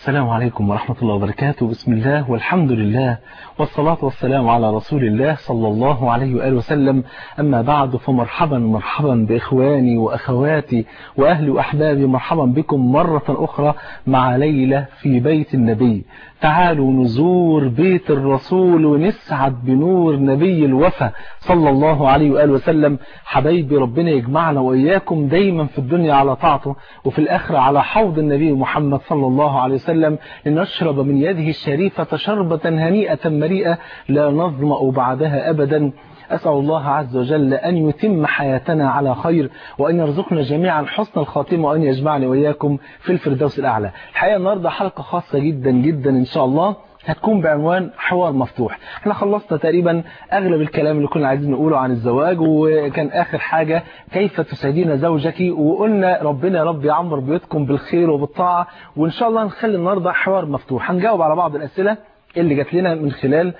السلام عليكم ورحمة الله وبركاته بسم الله والحمد لله والصلاة والسلام على رسول الله صلى الله عليه وآله وسلم أما بعد فمرحبا مرحبا بإخواني وأخواتي وأهلي وأحبابي مرحبا بكم مرة أخرى مع ليلة في بيت النبي تعالوا نزور بيت الرسول ونسعد بنور نبي الوفا صلى الله عليه وآله وسلم حبايبي ربنا يجمعنا وإياكم دايما في الدنيا على طاعته وفي الآخرة على حوض النبي محمد صلى الله عليه وسلم لنشرب من يده الشريفة شربة هنيئة مريئة لا نظمأ بعدها أبدا أسأل الله عز وجل أن يتم حياتنا على خير وأن يرزقنا جميعا حسن الخاتمة وأن يجمعني وإياكم في الفردوس الأعلى الحقيقة النهاردة حلقة خاصة جدا جدا إن شاء الله هتكون بعنوان حوار مفتوح احنا خلصنا تقريبا اغلب الكلام اللي كنا عايزين نقوله عن الزواج وكان اخر حاجة كيف تسعدين زوجك وقلنا ربنا يا رب يعمر بيوتكم بالخير وبالطاعة وان شاء الله نخلي النهاردة حوار مفتوح هنجاوب على بعض الاسئلة اللي جات لنا من خلال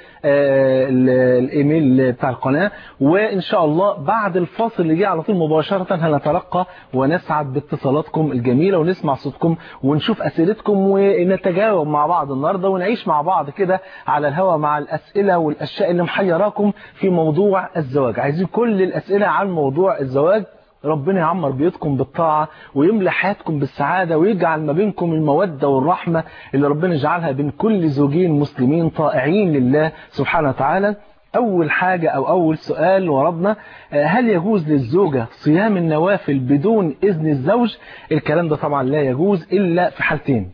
الايميل بتاع القناة وان شاء الله بعد الفاصل اللي جه على طول مباشرة هنتلقى ونسعد باتصالاتكم الجميلة ونسمع صوتكم ونشوف اسئلتكم ونتجاوب مع بعض النهاردة ونعيش مع بعض كده على الهوا مع الاسئلة والاشياء اللي محيراكم في موضوع الزواج عايزين كل الاسئلة عن موضوع الزواج ربنا يعمر بيوتكم بالطاعة ويملى حياتكم بالسعادة ويجعل ما بينكم المودة والرحمة اللي ربنا يجعلها بين كل زوجين مسلمين طائعين لله سبحانه وتعالى أول حاجة أو أول سؤال وربنا هل يجوز للزوجة صيام النوافل بدون إذن الزوج الكلام ده طبعا لا يجوز إلا في حالتين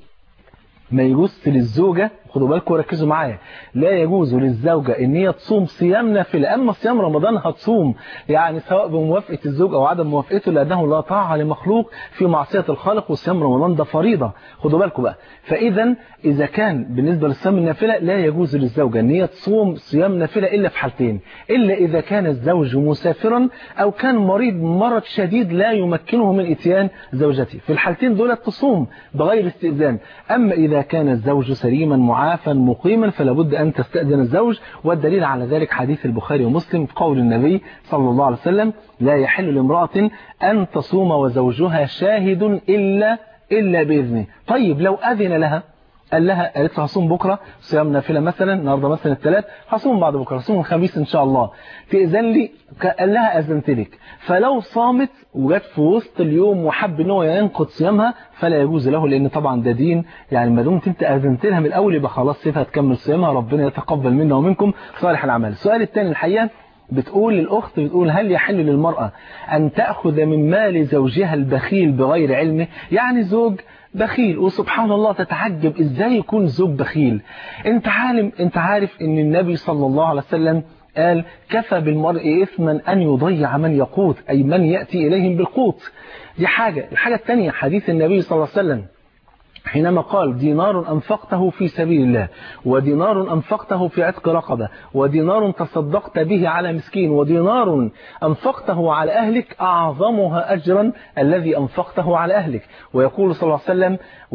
ما يجوز للزوجة خدوا بالكم وركزوا معايا لا يجوز للزوجة ان هي تصوم صيام نافله اما صيام رمضان هتصوم يعني سواء بموافقة الزوج او عدم موافقته لانه لا طاعة لمخلوق في معصية الخالق وصيام رمضان ده فريضة خدوا بالكم بقى فاذا اذا كان بالنسبة للصيام النافله لا يجوز للزوجة ان هي تصوم صيام نافله الا في حالتين الا اذا كان الزوج مسافرا او كان مريض مرض شديد لا يمكنه من اتيان زوجته في الحالتين دول تصوم بغير استئذان اما اذا كان الزوج سليما معافا مقيما فلا بد أن تستأذن الزوج والدليل على ذلك حديث البخاري ومسلم قول النبي صلى الله عليه وسلم لا يحل لامرأة أن تصوم وزوجها شاهد إلا إلا بإذنه طيب لو أذن لها قال لها قالت له هصوم بكرة صيام نافلة مثلا النهارده مثلا الثلاث هصوم بعد بكرة هصوم الخميس إن شاء الله تأذن لي قال لها أذنت لك فلو صامت وجت في وسط اليوم وحب ان هو ينقض صيامها فلا يجوز له لأن طبعا ده دين يعني ما دمت أنت أذنت لها من الأول يبقى خلاص سيبها تكمل صيامها ربنا يتقبل منا ومنكم صالح الأعمال السؤال الثاني الحقيقة بتقول الأخت بتقول هل يحل للمرأة أن تأخذ من مال زوجها البخيل بغير علمه يعني زوج بخيل وسبحان الله تتعجب ازاي يكون زوج بخيل انت عالم انت عارف ان النبي صلى الله عليه وسلم قال كفى بالمرء إثما أن يضيع من يقوت أي من يأتي إليهم بالقوت دي حاجة الحاجة الثانية حديث النبي صلى الله عليه وسلم حينما قال دينار أنفقته في سبيل الله ودينار أنفقته في عتق رقبة ودينار تصدقت به على مسكين ودينار أنفقته على أهلك أعظمها أجرا الذي أنفقته على أهلك ويقول صلى الله عليه وسلم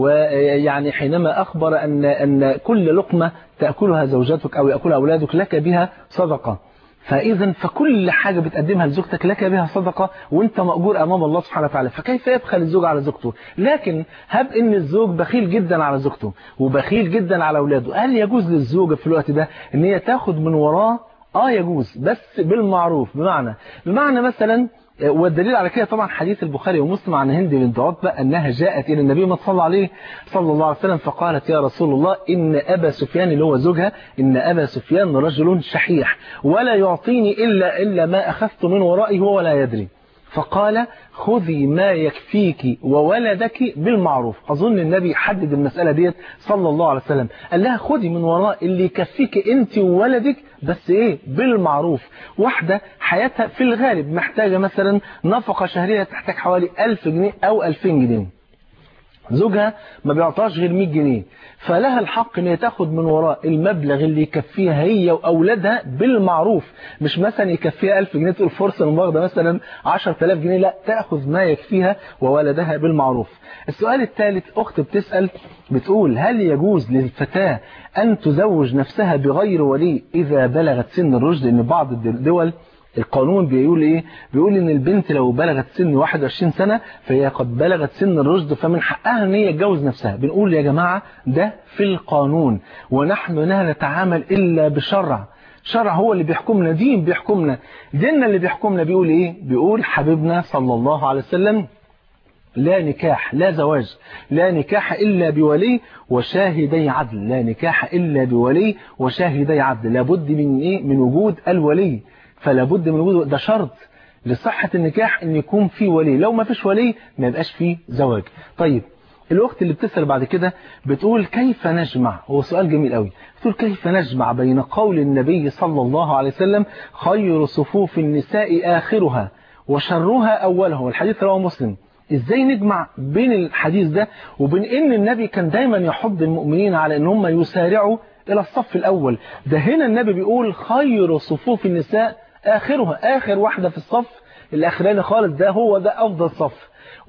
ويعني حينما أخبر أن, أن كل لقمة تأكلها زوجتك أو يأكلها أولادك لك بها صدقة فإذا فكل حاجة بتقدمها لزوجتك لك بها صدقة وانت مأجور أمام الله سبحانه وتعالى فكيف يبخل الزوج على زوجته لكن هب ان الزوج بخيل جدا على زوجته وبخيل جدا على أولاده هل يجوز للزوجة في الوقت ده ان هي تاخد من وراه اه يجوز بس بالمعروف بمعنى بمعنى مثلا والدليل على كده طبعا حديث البخاري ومسلم عن هند بنت عتبة أنها جاءت إلى النبي ما صلى عليه صلى الله عليه وسلم فقالت يا رسول الله إن أبا سفيان اللي هو زوجها إن أبا سفيان رجل شحيح ولا يعطيني إلا, إلا ما أخذت من ورائه ولا يدري فقال خذي ما يكفيك وولدك بالمعروف أظن النبي حدد المسألة ديت صلى الله عليه وسلم قال لها خذي من وراء اللي يكفيك أنت وولدك بس إيه بالمعروف واحدة حياتها في الغالب محتاجة مثلا نفقة شهرية تحتاج حوالي 1000 جنيه أو 2000 جنيه زوجها ما بيعطاش غير 100 جنيه فلها الحق ان هي تاخد من وراء المبلغ اللي يكفيها هي واولادها بالمعروف مش مثلا يكفيها 1000 جنيه تقول فرصه المواخده مثلا 10000 جنيه لا تاخذ ما يكفيها وولدها بالمعروف السؤال الثالث اخت بتسال بتقول هل يجوز للفتاه ان تزوج نفسها بغير ولي اذا بلغت سن الرشد ان بعض الدول القانون بيقول ايه بيقول ان البنت لو بلغت سن 21 سنة فهي قد بلغت سن الرشد فمن حقها ان هي تتجوز نفسها بنقول يا جماعة ده في القانون ونحن لا نتعامل الا بشرع شرع هو اللي بيحكمنا دين بيحكمنا ديننا اللي بيحكمنا بيقول ايه بيقول حبيبنا صلى الله عليه وسلم لا نكاح لا زواج لا نكاح إلا بولي وشاهدي عدل لا نكاح إلا بولي وشاهدي عدل لابد من إيه من وجود الولي فلا بد من وجود ده شرط لصحة النكاح ان يكون في ولي لو ما فيش ولي ما يبقاش فيه زواج طيب الوقت اللي بتسأل بعد كده بتقول كيف نجمع هو سؤال جميل قوي بتقول كيف نجمع بين قول النبي صلى الله عليه وسلم خير صفوف النساء آخرها وشرها أولها والحديث رواه مسلم ازاي نجمع بين الحديث ده وبين ان النبي كان دايما يحض المؤمنين على ان هم يسارعوا الى الصف الاول ده هنا النبي بيقول خير صفوف النساء اخرها اخر واحدة في الصف الاخراني خالص ده هو ده افضل صف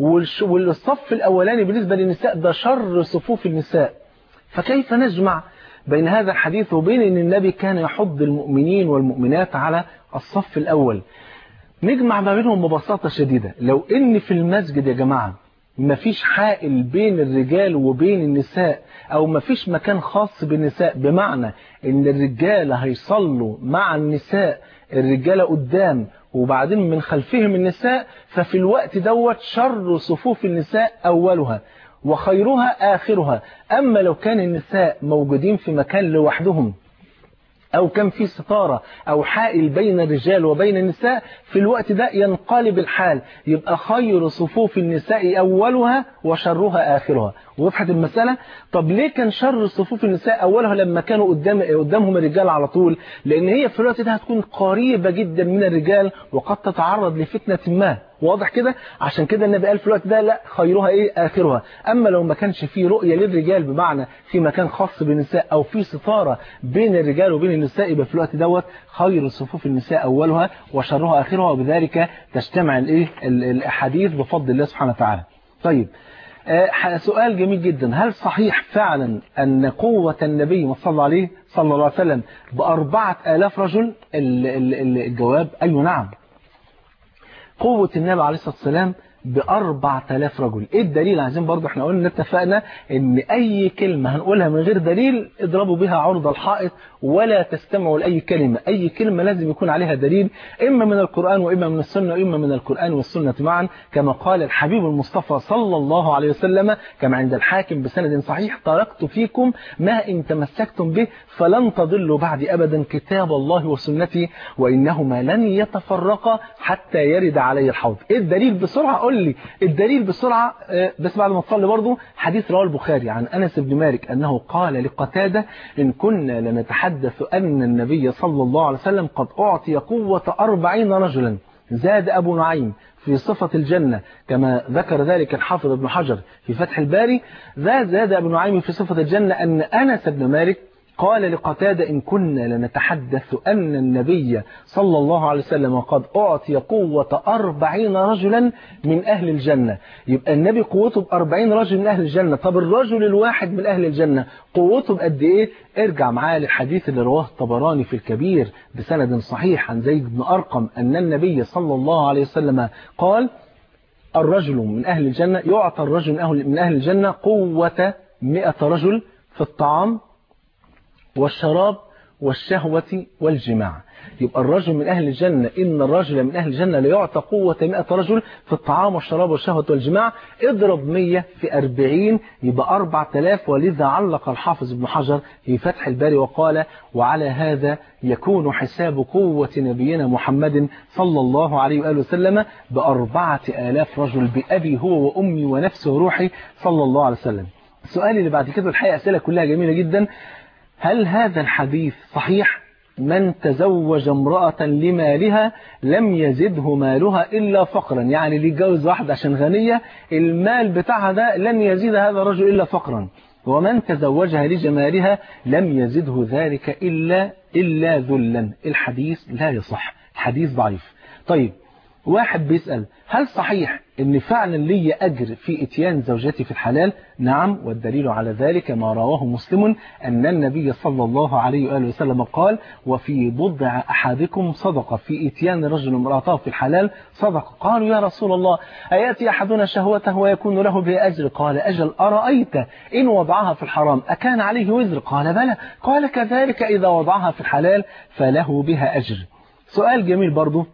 والصف الاولاني بالنسبة للنساء ده شر صفوف النساء فكيف نجمع بين هذا الحديث وبين ان النبي كان يحض المؤمنين والمؤمنات على الصف الاول نجمع ما بينهم ببساطة شديدة لو ان في المسجد يا جماعة مفيش حائل بين الرجال وبين النساء او مفيش مكان خاص بالنساء بمعنى ان الرجال هيصلوا مع النساء الرجالة قدام وبعدين من خلفهم النساء ففي الوقت دوت شر صفوف النساء اولها وخيرها آخرها أما لو كان النساء موجودين في مكان لوحدهم أو كان في ستارة أو حائل بين الرجال وبين النساء في الوقت ده ينقلب الحال يبقى خير صفوف النساء أولها وشرها آخرها وضحت المسألة طب ليه كان شر صفوف النساء أولها لما كانوا قدام قدامهم الرجال على طول لأن هي في الوقت ده هتكون قريبة جدا من الرجال وقد تتعرض لفتنة ما واضح كده عشان كده النبي قال في الوقت ده لا خيرها ايه اخرها اما لو ما كانش في رؤيه للرجال بمعنى في مكان خاص بالنساء او في ستاره بين الرجال وبين النساء يبقى في الوقت دوت خير صفوف النساء اولها وشرها اخرها وبذلك تجتمع الايه الاحاديث بفضل الله سبحانه وتعالى طيب سؤال جميل جدا هل صحيح فعلا أن قوة النبي صلى الله عليه صلى الله عليه وسلم بأربعة آلاف رجل الجواب أي نعم قوة النبي عليه الصلاة والسلام بأربع تلاف رجل ايه الدليل عايزين برضو احنا قلنا اتفقنا ان اي كلمة هنقولها من غير دليل اضربوا بها عرض الحائط ولا تستمعوا لأي كلمة اي كلمة لازم يكون عليها دليل اما من القرآن واما من السنة واما من القرآن والسنة معا كما قال الحبيب المصطفى صلى الله عليه وسلم كما عند الحاكم بسند صحيح تركت فيكم ما ان تمسكتم به فلن تضلوا بعد ابدا كتاب الله وسنتي وانهما لن يتفرقا حتى يرد علي الحوض ايه الدليل بسرعة قول لي الدليل بسرعة بس بعد ما تصلي برضه حديث رواه البخاري عن أنس بن مالك أنه قال لقتادة إن كنا لنتحدث أن النبي صلى الله عليه وسلم قد أعطي قوة أربعين رجلا زاد أبو نعيم في صفة الجنة كما ذكر ذلك الحافظ ابن حجر في فتح الباري ذا زاد أبو نعيم في صفة الجنة أن أنس بن مالك قال لقتادة إن كنا لنتحدث أن النبي صلى الله عليه وسلم قد أعطي قوة أربعين رجلا من أهل الجنة يبقى النبي قوته بأربعين رجل من أهل الجنة طب الرجل الواحد من أهل الجنة قوته بقد إيه ارجع معايا للحديث اللي رواه الطبراني في الكبير بسند صحيح عن زيد بن أرقم أن النبي صلى الله عليه وسلم قال الرجل من أهل الجنة يعطى الرجل من أهل, من أهل الجنة قوة مئة رجل في الطعام والشراب والشهوة والجماع يبقى الرجل من أهل الجنة إن الرجل من أهل الجنة ليعطى قوة 100 رجل في الطعام والشراب والشهوة والجماع اضرب 100 في 40 يبقى 4000 ولذا علق الحافظ ابن حجر في فتح الباري وقال وعلى هذا يكون حساب قوة نبينا محمد صلى الله عليه وآله وسلم بأربعة آلاف رجل بأبي هو وأمي ونفسه وروحي صلى الله عليه وسلم السؤال اللي بعد كده الحقيقة أسئلة كلها جميلة جدا هل هذا الحديث صحيح من تزوج امرأة لمالها لم يزده مالها إلا فقرا يعني اللي يتجوز واحدة عشان غنية المال بتاعها ده لن يزيد هذا الرجل إلا فقرا ومن تزوجها لجمالها لم يزده ذلك إلا إلا ذلا الحديث لا يصح الحديث ضعيف طيب واحد بيسأل هل صحيح ان فعلا لي أجر في اتيان زوجتي في الحلال نعم والدليل على ذلك ما رواه مسلم أن النبي صلى الله عليه وآله وسلم قال وفي بضع أحدكم صدقة في اتيان رجل امرأته في الحلال صدقة قالوا يا رسول الله أيأتي أحدنا شهوته ويكون له بها أجر قال أجل أرأيت إن وضعها في الحرام أكان عليه وزر قال بلى قال كذلك إذا وضعها في الحلال فله بها أجر سؤال جميل برضه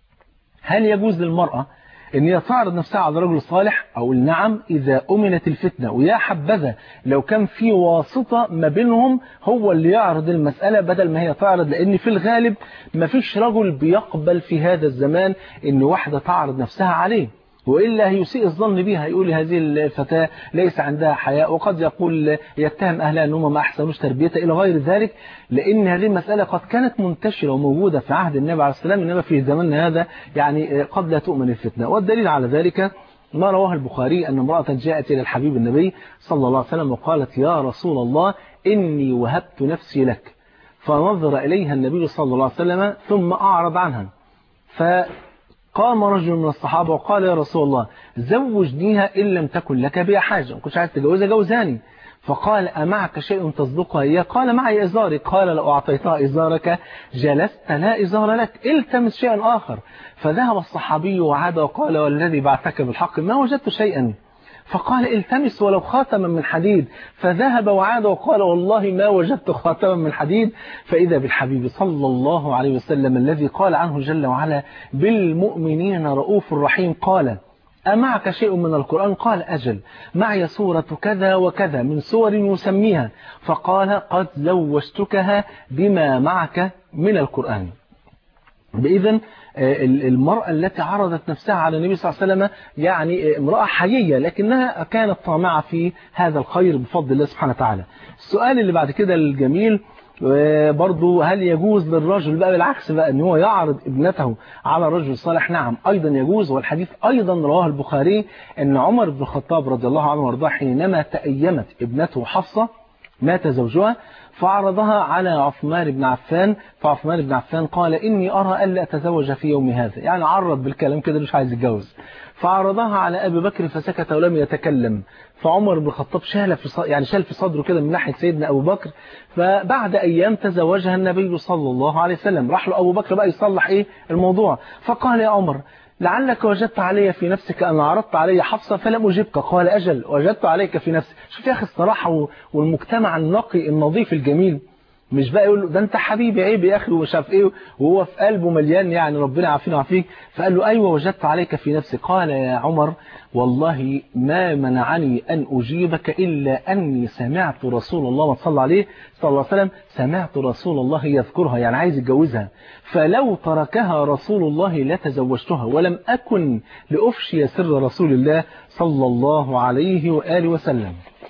هل يجوز للمرأة ان هي تعرض نفسها على رجل صالح او نعم اذا امنت الفتنة ويا حبذا لو كان في واسطة ما بينهم هو اللي يعرض المسألة بدل ما هي تعرض لان في الغالب ما فيش رجل بيقبل في هذا الزمان ان واحدة تعرض نفسها عليه وإلا يسيء الظن بها يقول هذه الفتاة ليس عندها حياء وقد يقول يتهم أهلها أنهم ما أحسنوش تربيتها إلى غير ذلك لأن هذه المسألة قد كانت منتشرة وموجودة في عهد النبي عليه السلام إنما في زماننا هذا يعني قد لا تؤمن الفتنة والدليل على ذلك ما رواه البخاري أن امرأة جاءت إلى الحبيب النبي صلى الله عليه وسلم وقالت يا رسول الله إني وهبت نفسي لك فنظر إليها النبي صلى الله عليه وسلم ثم أعرض عنها ف قام رجل من الصحابة وقال يا رسول الله زوجنيها إن لم تكن لك بها حاجة ما كنتش عايز تجوزها جوزاني فقال أمعك شيء تصدقها إياه قال معي إزاري قال لو أعطيتها إزارك جلست لا إزار لك التمس شيئا آخر فذهب الصحابي وعاد وقال والذي بعثك بالحق ما وجدت شيئا فقال التمس ولو خاتما من حديد فذهب وعاد وقال والله ما وجدت خاتما من حديد فإذا بالحبيب صلى الله عليه وسلم الذي قال عنه جل وعلا بالمؤمنين رؤوف رحيم قال أمعك شيء من القرآن قال أجل معي سورة كذا وكذا من سور يسميها فقال قد زوجتكها بما معك من القرآن بإذن المرأة التي عرضت نفسها على النبي صلى الله عليه وسلم يعني امرأة حيية لكنها كانت طامعة في هذا الخير بفضل الله سبحانه وتعالى السؤال اللي بعد كده الجميل برضو هل يجوز للرجل بقى بالعكس بقى ان هو يعرض ابنته على الرجل الصالح نعم ايضا يجوز والحديث ايضا رواه البخاري ان عمر بن الخطاب رضي الله عنه وارضاه حينما تأيمت ابنته حفصة مات زوجها فعرضها على عثمان بن عفان فعثمان بن عفان قال إني أرى ألا أتزوج في يوم هذا يعني عرض بالكلام كده مش عايز يتجوز فعرضها على أبي بكر فسكت ولم يتكلم فعمر بن الخطاب شال في يعني شال في صدره كده من ناحية سيدنا أبو بكر فبعد أيام تزوجها النبي صلى الله عليه وسلم راح له أبو بكر بقى يصلح إيه الموضوع فقال يا عمر لعلك وجدت علي في نفسك أن عرضت علي حفصة فلم أجبك قال أجل وجدت عليك في نفسي شوف يا أخي الصراحة والمجتمع النقي النظيف الجميل مش بقى يقول له ده انت حبيبي عيب يا اخي ومش عارف ايه وهو في قلبه مليان يعني ربنا يعافينا ويعافيك فقال له ايوه وجدت عليك في نفسي قال يا عمر والله ما منعني ان اجيبك الا اني سمعت رسول الله صلى عليه صلى الله عليه وسلم سمعت رسول الله يذكرها يعني عايز يتجوزها فلو تركها رسول الله لتزوجتها ولم اكن لافشي سر رسول الله صلى الله عليه واله وسلم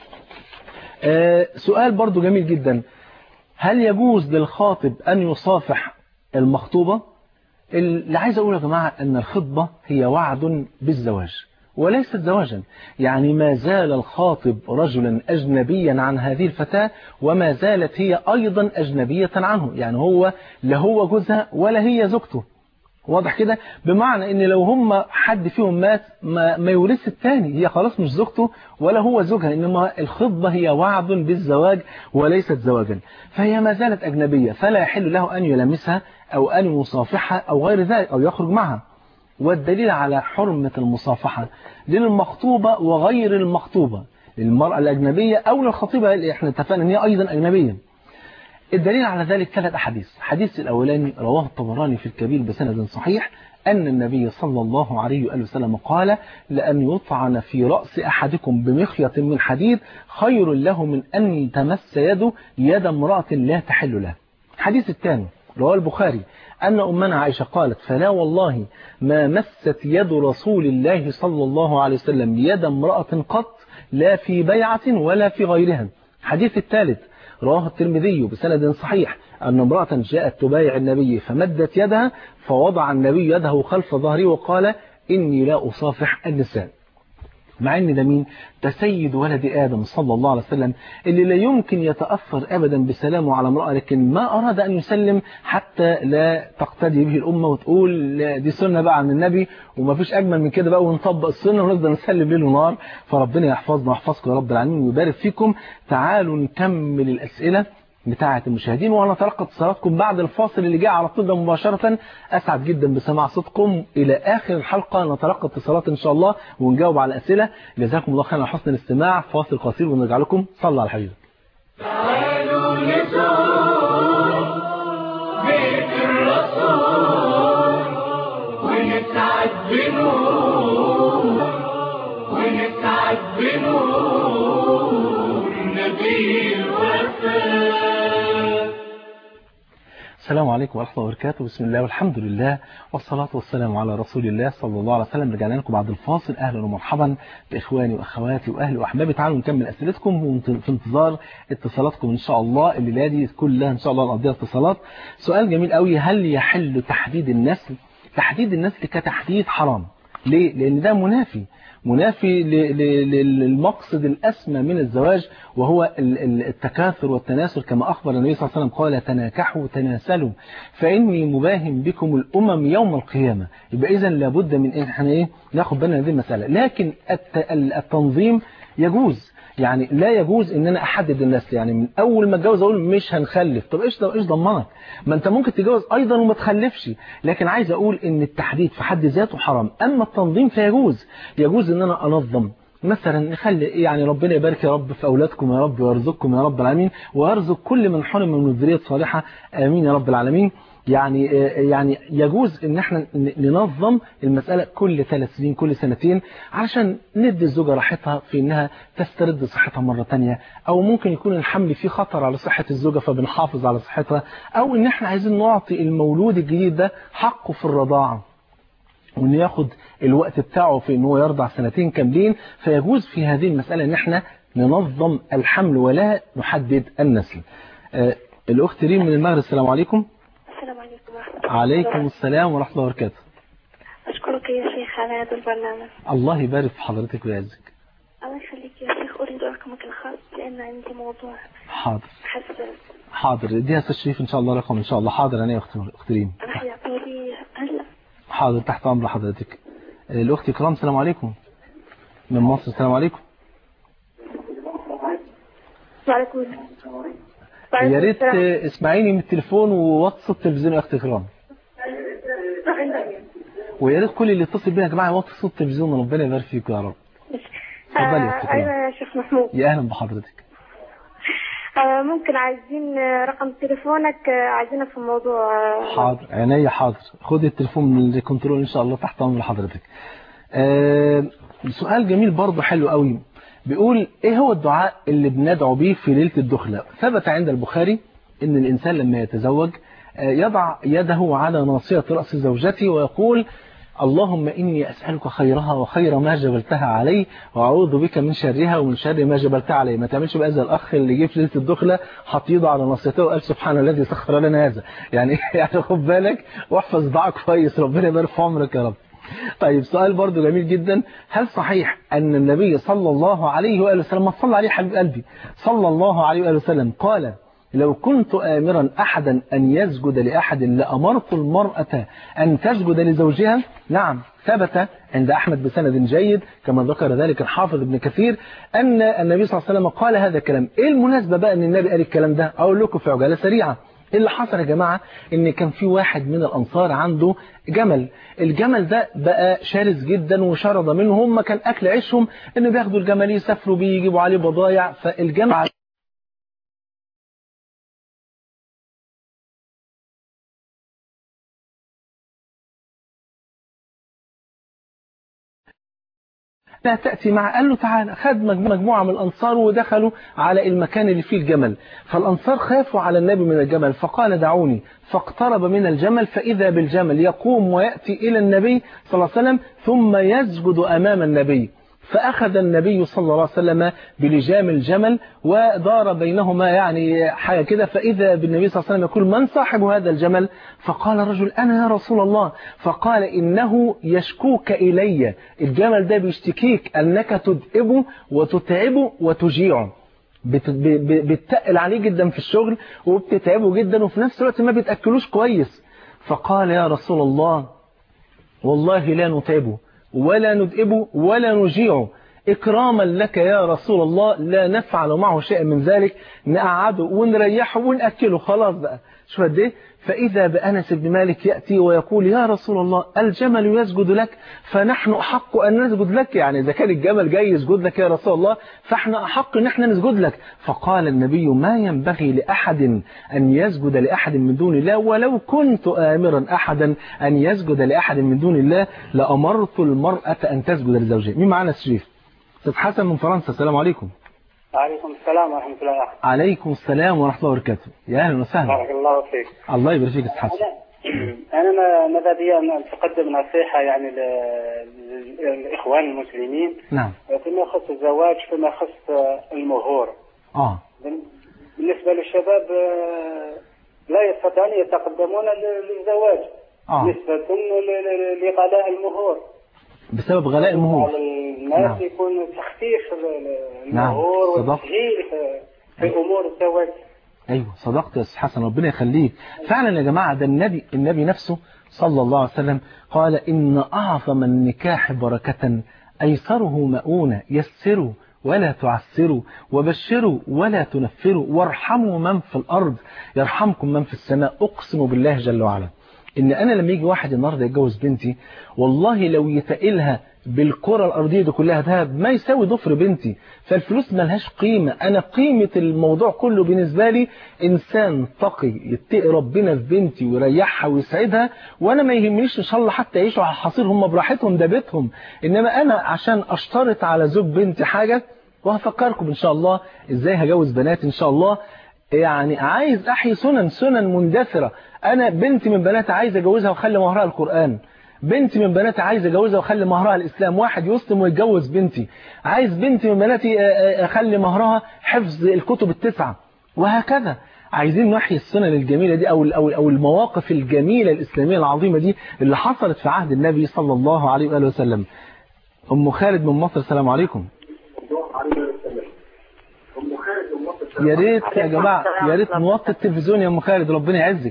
آه سؤال برضو جميل جدا هل يجوز للخاطب أن يصافح المخطوبة اللي عايز أقول يا جماعة أن الخطبة هي وعد بالزواج وليست زواجا يعني ما زال الخاطب رجلا أجنبيا عن هذه الفتاة وما زالت هي أيضا أجنبية عنه يعني هو لا هو جوزها ولا هي زوجته واضح كده بمعنى ان لو هم حد فيهم مات ما, ما يورث الثاني هي خلاص مش زوجته ولا هو زوجها انما الخطبة هي وعد بالزواج وليست زواجا فهي ما زالت اجنبية فلا يحل له ان يلمسها او ان يصافحها او غير ذلك او يخرج معها والدليل على حرمة المصافحة للمخطوبة وغير المخطوبة للمرأة الأجنبية أو للخطيبة احنا اتفقنا ان هي أيضا أجنبية الدليل على ذلك ثلاث أحاديث الحديث الأولاني رواه الطبراني في الكبير بسند صحيح أن النبي صلى الله عليه وآله وسلم قال لأن يطعن في رأس أحدكم بمخيط من حديد خير له من أن تمس يده يد امرأة لا تحل له الحديث الثاني رواه البخاري أن أمنا عائشة قالت فلا والله ما مست يد رسول الله صلى الله عليه وسلم يد امرأة قط لا في بيعة ولا في غيرها الحديث الثالث رواه الترمذي بسند صحيح أن امرأة جاءت تبايع النبي فمدت يدها فوضع النبي يده خلف ظهره وقال إني لا أصافح النساء مع ان ده مين ده سيد ولد آدم صلى الله عليه وسلم اللي لا يمكن يتأثر أبدا بسلامه على امرأة لكن ما أراد أن يسلم حتى لا تقتدي به الأمة وتقول دي سنة بقى عن النبي وما فيش أجمل من كده بقى ونطبق السنة ونفضل نسلم ليل ونهار فربنا يحفظنا ويحفظكم يا رب العالمين ويبارك فيكم تعالوا نكمل الأسئلة بتاعة المشاهدين وانا تلقى اتصالاتكم بعد الفاصل اللي جاء على طول ده مباشرة اسعد جدا بسماع صوتكم الى اخر الحلقة نتلقى اتصالات ان شاء الله ونجاوب على الاسئلة جزاكم الله خيرا على حسن الاستماع فاصل قصير ونرجع لكم صلى على حبيبك تعالوا نزور بيت الرسول ونسعد بنور ونسعد بنور نبي الوفاء السلام عليكم ورحمة الله وبركاته بسم الله والحمد لله والصلاة والسلام على رسول الله صلى الله عليه وسلم رجعنا لكم بعد الفاصل أهلا ومرحبا بإخواني وأخواتي وأهلي وأحبابي تعالوا نكمل أسئلتكم في انتظار اتصالاتكم إن شاء الله الليلة دي كلها إن شاء الله نقضيها اتصالات سؤال جميل قوي هل يحل تحديد النسل تحديد النسل كتحديد حرام ليه؟ لأن ده منافي منافي للمقصد الأسمى من الزواج وهو التكاثر والتناسل كما أخبر النبي صلى الله عليه وسلم قال تناكحوا تناسلوا فإني مباهم بكم الأمم يوم القيامة يبقى إذا لابد من إن احنا إيه ناخد بالنا هذه المسألة لكن التنظيم يجوز يعني لا يجوز ان انا احدد النسل يعني من اول ما اتجوز اقول مش هنخلف طب ايش ايش ضمنك ما انت ممكن تتجوز ايضا وما تخلفش لكن عايز اقول ان التحديد في حد ذاته حرام اما التنظيم فيجوز يجوز ان انا انظم مثلا نخلي يعني ربنا يبارك يا رب في اولادكم يا رب ويرزقكم يا رب العالمين ويرزق كل من حرم من ذريه صالحه امين يا رب العالمين يعني يعني يجوز ان احنا ننظم المسألة كل ثلاث سنين كل سنتين علشان ندي الزوجة راحتها في انها تسترد صحتها مرة تانية او ممكن يكون الحمل فيه خطر على صحة الزوجة فبنحافظ على صحتها او ان احنا عايزين نعطي المولود الجديد ده حقه في الرضاعة وان ياخد الوقت بتاعه في ان هو يرضع سنتين كاملين فيجوز في هذه المسألة ان احنا ننظم الحمل ولا نحدد النسل آه الاخت ريم من المغرب السلام عليكم السلام عليكم ورحمة الله عليكم السلام ورحمة الله وبركاته أشكرك يا شيخ على هذا البرنامج الله يبارك في حضرتك ويعزك الله يخليك يا شيخ أريد رقمك الخاص لأن عندي موضوع حاضر حساس حاضر اديها تشريف ان شاء الله رقم ان شاء الله حاضر انا يا اخت اخت ريم راح يعطوا لي هلا حاضر تحت امر حضرتك الاخت كرام السلام عليكم من مصر السلام عليكم وعليكم السلام يا ريت اسمعيني من التليفون ووطي التلفزيون يا اخت كرام ويا ريت كل اللي يتصل بينا يا جماعه يوطي صوت التلفزيون ربنا يبارك فيكم يا رب اتفضلي يا اخت أيوة كرام يا شيخ محمود يا اهلا بحضرتك آه، ممكن عايزين آه، رقم تليفونك آه، عايزينك في موضوع آه، حاضر عينيا حاضر خدي التليفون من الكنترول ان شاء الله تحت امر حضرتك آه سؤال جميل برضه حلو قوي بيقول ايه هو الدعاء اللي بندعو بيه في ليله الدخله ثبت عند البخاري ان الانسان لما يتزوج آه، يضع يده على ناصيه راس زوجته ويقول اللهم إني أسألك خيرها وخير ما جبلتها عليه وأعوذ بك من شرها ومن شر ما جبلتها عليه ما تعملش بقى زي الأخ اللي جه في ليلة الدخلة حط ايده على ناصيته وقال سبحان الذي سخر لنا هذا يعني يعني خد بالك واحفظ دعاء كويس ربنا يبارك في عمرك يا رب طيب سؤال برضو جميل جدا هل صحيح أن النبي صلى الله عليه وآله وسلم ما صلى عليه حبيب قلبي صلى الله عليه وآله وسلم قال لو كنت آمرا أحدا أن يسجد لأحد لأمرت المرأة أن تسجد لزوجها نعم ثبت عند أحمد بسند جيد كما ذكر ذلك الحافظ ابن كثير أن النبي صلى الله عليه وسلم قال هذا الكلام إيه المناسبة بقى أن النبي قال الكلام ده أقول لكم في عجالة سريعة إيه اللي حصل يا جماعة ان كان في واحد من الانصار عنده جمل الجمل ده بقى شرس جدا وشرد منه هم كان اكل عيشهم انه بياخدوا الجمل يسافروا بيه يجيبوا عليه بضايع فالجمل لا تأتي مع قال له تعالى خد مجموعة من الأنصار ودخلوا على المكان اللي فيه الجمل فالأنصار خافوا على النبي من الجمل فقال دعوني فاقترب من الجمل فإذا بالجمل يقوم ويأتي إلى النبي صلى الله عليه وسلم ثم يسجد أمام النبي فأخذ النبي صلى الله عليه وسلم بلجام الجمل ودار بينهما يعني حاجة كده فإذا بالنبي صلى الله عليه وسلم يقول من صاحب هذا الجمل فقال الرجل أنا يا رسول الله فقال إنه يشكوك إلي الجمل ده بيشتكيك أنك تدئبه وتتعبه وتجيعه بت- ب- ب- بتتقل عليه جدا في الشغل وبتتعبه جدا وفي نفس الوقت ما بتأكلوش كويس فقال يا رسول الله والله لا نتعبه ولا ندئبه ولا نجيعه إكراما لك يا رسول الله لا نفعل معه شيئا من ذلك نقعده ونريحه ونأكله خلاص بقى شوف قد ايه فإذا بأنس بن مالك يأتي ويقول يا رسول الله الجمل يسجد لك فنحن أحق أن نسجد لك يعني إذا كان الجمل جاي يسجد لك يا رسول الله فاحنا أحق أن احنا نسجد لك فقال النبي ما ينبغي لأحد أن يسجد لأحد من دون الله ولو كنت آمرا أحدا أن يسجد لأحد من دون الله لأمرت المرأة أن تسجد لزوجها مين معانا الشريف أستاذ حسن من فرنسا السلام عليكم وعليكم السلام ورحمة الله عليكم السلام ورحمة الله وبركاته يا أهلا وسهلا بارك الله فيك الله يبارك فيك يا أستاذ حسن أنا أنا ما- ماذا بي أن أتقدم نصيحة يعني ل- للإخوان المسلمين نعم فيما يخص الزواج فيما يخص المهور آه بالنسبة للشباب آه، لا يستطيعون يتقدمون ل- للزواج آه نسبة ل- ل- لغلاء المهور بسبب غلاء المهور على الناس نعم. يكون تخفيف ال- نعم، المهور صدقت. وتسهيل في- في أمور الزواج ايوه صدقت يا استاذ حسن ربنا يخليك فعلا يا جماعه ده النبي النبي نفسه صلى الله عليه وسلم قال ان اعظم النكاح بركه ايسره مؤونه يسروا ولا تعسروا وبشروا ولا تنفروا وارحموا من في الارض يرحمكم من في السماء اقسم بالله جل وعلا ان انا لما يجي واحد النهارده يتجوز بنتي والله لو يتقلها بالكرة الأرضية دي كلها ذهب ما يساوي ضفر بنتي فالفلوس ملهاش قيمة أنا قيمة الموضوع كله بالنسبة لي إنسان تقي يتقي ربنا في بنتي ويريحها ويسعدها وأنا ما يهمنيش إن شاء الله حتى يعيشوا على الحصير هم براحتهم ده بيتهم إنما أنا عشان أشترط على زوج بنتي حاجة وهفكركم إن شاء الله إزاي هجوز بنات إن شاء الله يعني عايز أحيي سنن سنن مندثرة أنا بنتي من بناتي عايز أجوزها وأخلي مهرها القرآن بنتي من بناتي عايز اجوزها واخلي مهرها الاسلام واحد يسلم ويتجوز بنتي عايز بنتي من بناتي اخلي مهرها حفظ الكتب التسعه وهكذا عايزين نحيي السنن الجميله دي او او او المواقف الجميله الاسلاميه العظيمه دي اللي حصلت في عهد النبي صلى الله عليه واله وسلم ام خالد من مصر السلام عليكم يا ريت يا جماعه يا ريت نوطي التلفزيون يا ام خالد ربنا يعزك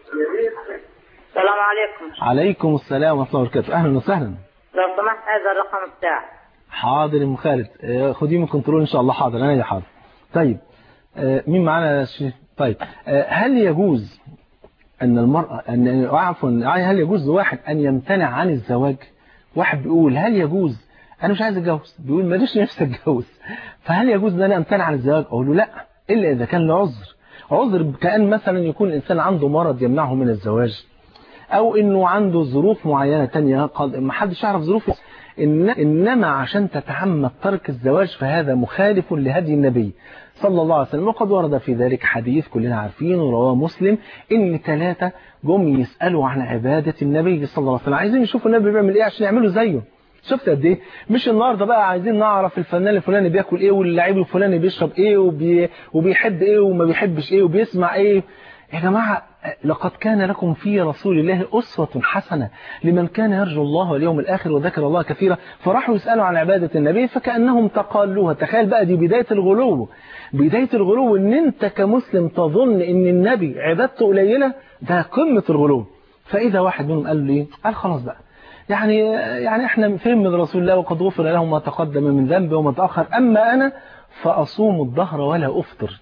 السلام عليكم عليكم السلام ورحمه الله وبركاته اهلا وسهلا لو سمحت هذا الرقم بتاعي حاضر يا ام خالد آه، خديه من كنترول ان شاء الله حاضر انا يا حاضر طيب آه، مين معانا يا شيخ؟ طيب آه، هل يجوز ان المرأة ان عفوا هل يجوز لواحد ان يمتنع عن الزواج واحد بيقول هل يجوز انا مش عايز اتجوز بيقول ماليش نفسي اتجوز فهل يجوز ان انا امتنع عن الزواج اقول له لا الا اذا كان له عذر عذر كان مثلا يكون الانسان عنده مرض يمنعه من الزواج او انه عنده ظروف معينة تانية قد ما حدش يعرف ظروفه إن انما عشان تتعمد ترك الزواج فهذا مخالف لهدي النبي صلى الله عليه وسلم وقد ورد في ذلك حديث كلنا عارفينه رواه مسلم ان ثلاثة جم يسألوا عن عبادة النبي صلى الله عليه وسلم عايزين يشوفوا النبي بيعمل ايه عشان يعملوا زيه شفت قد ايه مش النهارده بقى عايزين نعرف الفنان الفلاني بياكل ايه واللعيب الفلاني بيشرب ايه وبي وبيحب ايه وما بيحبش ايه وبيسمع ايه يا جماعة لقد كان لكم في رسول الله أسوة حسنة لمن كان يرجو الله واليوم الآخر وذكر الله كثيرا فراحوا يسألوا عن عبادة النبي فكأنهم تقالوها تخيل بقى دي بداية الغلو بداية الغلو ان انت كمسلم تظن ان النبي عبادته قليلة ده قمة الغلو فإذا واحد منهم قال له ايه قال خلاص بقى يعني يعني احنا فهم من رسول الله وقد غفر له ما تقدم من ذنبه وما تأخر أما أنا فأصوم الظهر ولا أفطر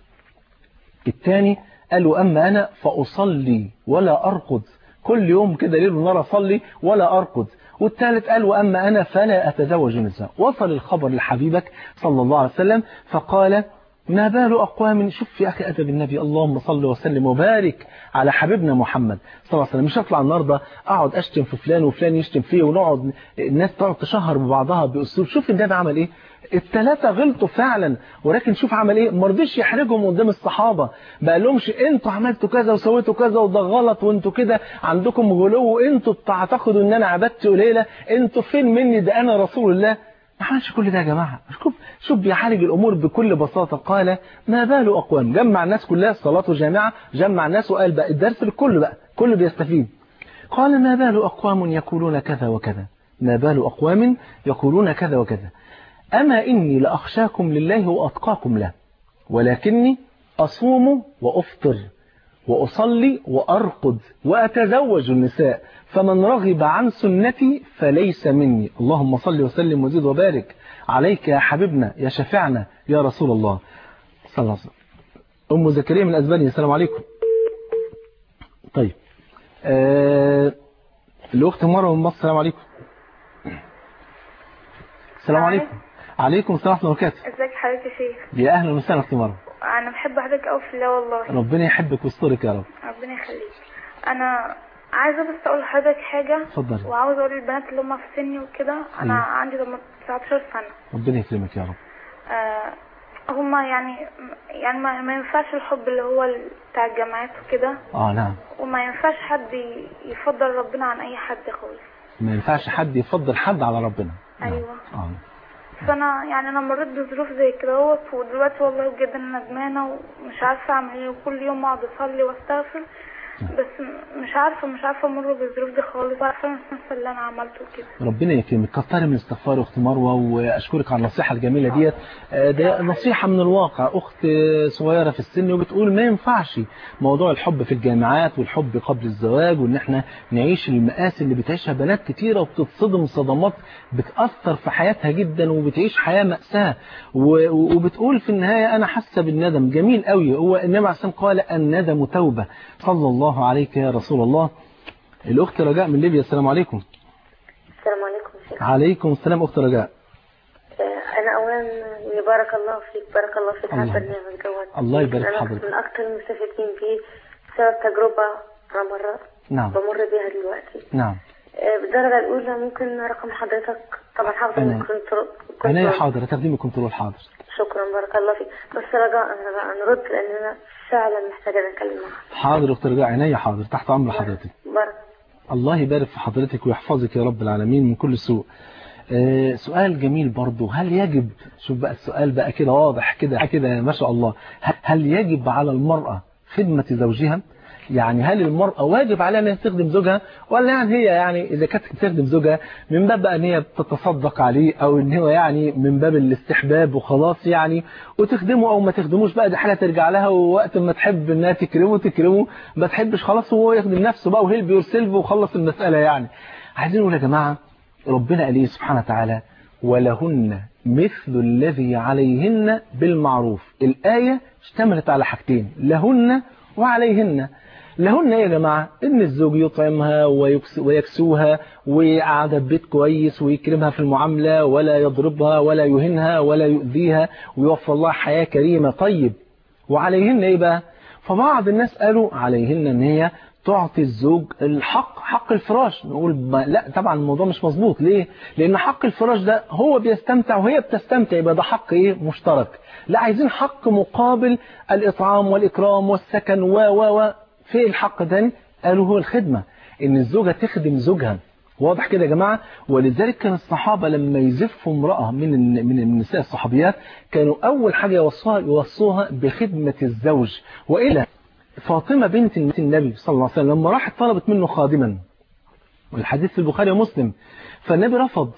الثاني قالوا أما أنا فأصلي ولا أرقد كل يوم كده ليل ونهار أصلي ولا أرقد والثالث قال وأما أنا فلا أتزوج النساء وصل الخبر لحبيبك صلى الله عليه وسلم فقال ما بال أقوام شوف يا أخي أدب النبي اللهم صل وسلم وبارك على حبيبنا محمد صلى الله عليه وسلم مش هطلع النهاردة أقعد أشتم في فلان وفلان يشتم فيه ونقعد الناس تقعد تشهر ببعضها بأسلوب شوف النبي عمل إيه الثلاثة غلطوا فعلا ولكن شوف عمل ايه ما رضيش يحرجهم قدام الصحابة ما قالهمش انتوا عملتوا كذا وسويتوا كذا وده غلط وانتوا كده عندكم غلو وانتوا بتعتقدوا ان انا عبادتي قليلة انتوا فين مني ده انا رسول الله ما عملش كل ده يا جماعة شوف شوف بيعالج الأمور بكل بساطة قال ما بال أقوام جمع الناس كلها الصلاة جامعة جمع الناس وقال بقى الدرس للكل بقى كل بيستفيد قال ما بال أقوام يقولون كذا وكذا ما بال أقوام يقولون كذا وكذا أما إني لأخشاكم لله وأتقاكم له ولكني أصوم وأفطر وأصلي وأرقد وأتزوج النساء فمن رغب عن سنتي فليس مني اللهم صل وسلم وزيد وبارك عليك يا حبيبنا يا شفيعنا يا رسول الله صلى الله عليه وسلم أم زكريا من أسبانيا السلام عليكم طيب آه الأخت مرة من مصر السلام عليكم السلام عليكم عليكم السلام ورحمة الله وبركاته ازيك حضرتك يا شيخ يا أهلا وسهلا أختي مرة انا بحب حضرتك قوي في الله والله ربنا يحبك ويسترك يا رب ربنا يخليك انا عايزه بس اقول لحضرتك حاجه اتفضلي. وعاوزه اقول للبنات اللي هم في سني وكده انا أيوة. عندي 19 سنه ربنا يكرمك يا رب آه هما يعني يعني ما, ما ينفعش الحب اللي هو ال- بتاع الجامعات وكده اه نعم وما ينفعش حد ي- يفضل ربنا عن اي حد خالص ما ينفعش حد يفضل حد على ربنا نعم. أيوة. اه فانا يعني انا مريت بظروف زي كده اهوت ودلوقتي والله بجد انا ندمانه ومش عارفه اعمل ايه وكل يوم اقعد اصلي واستغفر بس م- مش عارفه مش عارفه امر بالظروف دي خالص عارفه نفس اللي انا عملته كده ربنا يكرمك كتري من استغفار يا اخت مروه واشكرك على النصيحه الجميله ديت آه، ده نصيحه من الواقع اخت صغيره في السن وبتقول ما ينفعش موضوع الحب في الجامعات والحب قبل الزواج وان احنا نعيش المآسي اللي بتعيشها بنات كتيره وبتتصدم صدمات بتاثر في حياتها جدا وبتعيش حياه ماساه و- وبتقول في النهايه انا حاسه بالندم جميل قوي هو النبي عليه الصلاه والسلام قال الندم توبه صلى الله عليك يا رسول الله الاخت رجاء من ليبيا السلام عليكم السلام عليكم يا شيخ عليكم السلام أخت رجاء آه، أنا أولا بارك الله فيك بارك الله فيك على الله. البرنامج دوت الله يبارك في أنا حضرتك. من أكثر المستفيدين فيه بسبب تجربة أنا مرة نعم بمر بيها دلوقتي نعم آه، بالدرجة الأولى ممكن رقم حضرتك طبعا حافظ أنا- إنك كنت أنا يا كنت- حاضر هتخدمي كنترول حاضر شكرا بارك الله فيك بس رجاء رجاء نرد لأن أنا فعلا محتاجة أتكلم معك حاضر أخت رجاء عينيا حاضر تحت أمر حضرتك بارك الله يبارك في حضرتك ويحفظك يا رب العالمين من كل سوء آه، سؤال جميل برضو هل يجب شوف بقى السؤال بقى كده واضح كده كده ما شاء الله ه- هل يجب على المرأة خدمة زوجها يعني هل المرأة واجب عليها انها تخدم زوجها ولا يعني هي يعني اذا كانت بتخدم زوجها من باب بقى ان هي بتتصدق عليه او ان هو يعني من باب الاستحباب وخلاص يعني وتخدمه او ما تخدموش بقى دي حاجه ترجع لها ووقت ما تحب انها تكرمه تكرمه ما تحبش خلاص وهو يخدم نفسه بقى وهيلب يور سيلف وخلص المساله يعني عايزين نقول يا جماعه ربنا قال ايه سبحانه وتعالى ولهن مثل الذي عليهن بالمعروف الآية اشتملت على حاجتين لهن وعليهن لهن ايه يا جماعة ان الزوج يطعمها ويكس- ويكسوها ويقعدها في بيت كويس ويكرمها في المعاملة ولا يضربها ولا يهنها ولا يؤذيها ويوفر لها حياة كريمة طيب وعليهن ايه بقى فبعض الناس قالوا عليهن ان هي تعطي الزوج الحق حق الفراش نقول ما لا طبعا الموضوع مش مظبوط ليه لان حق الفراش ده هو بيستمتع وهي بتستمتع يبقى ده حق ايه مشترك لا عايزين حق مقابل الاطعام والاكرام والسكن و و و في الحق ده قالوا هو الخدمه ان الزوجه تخدم زوجها واضح كده يا جماعة ولذلك كان الصحابة لما يزفوا امرأة من الن- من النساء الصحابيات كانوا أول حاجة يوصوها يوصوها بخدمة الزوج وإلا فاطمة بنت النبي صلى الله عليه وسلم لما راحت طلبت منه خادما والحديث في البخاري ومسلم فالنبي رفض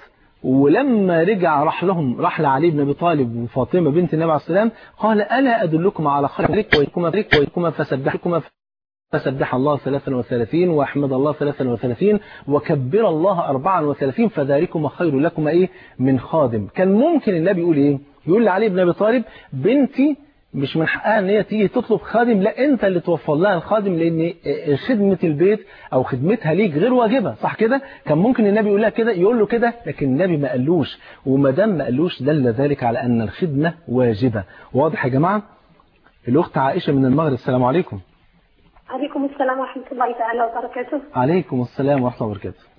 ولما رجع راح لهم راح لعلي بن ابي طالب وفاطمه بنت النبي عليه السلام قال الا ادلكم على خير ويكما ويكما فسبحكما فسبح الله 33 واحمد الله 33 وكبر الله 34 فذلكما خير لكم ايه من خادم كان ممكن النبي يقول ايه يقول لعلي بن ابي طالب بنتي مش من حقها ان هي تيجي تطلب خادم لا انت اللي توفر لها الخادم لان خدمه البيت او خدمتها ليك غير واجبه صح كده كان ممكن النبي يقول لها كده يقول له كده لكن النبي ما قالوش وما دام ما قالوش دل ذلك على ان الخدمه واجبه واضح يا جماعه الاخت عائشه من المغرب السلام عليكم عليكم السلام ورحمة الله تعالى وبركاته عليكم السلام ورحمه الله وبركاته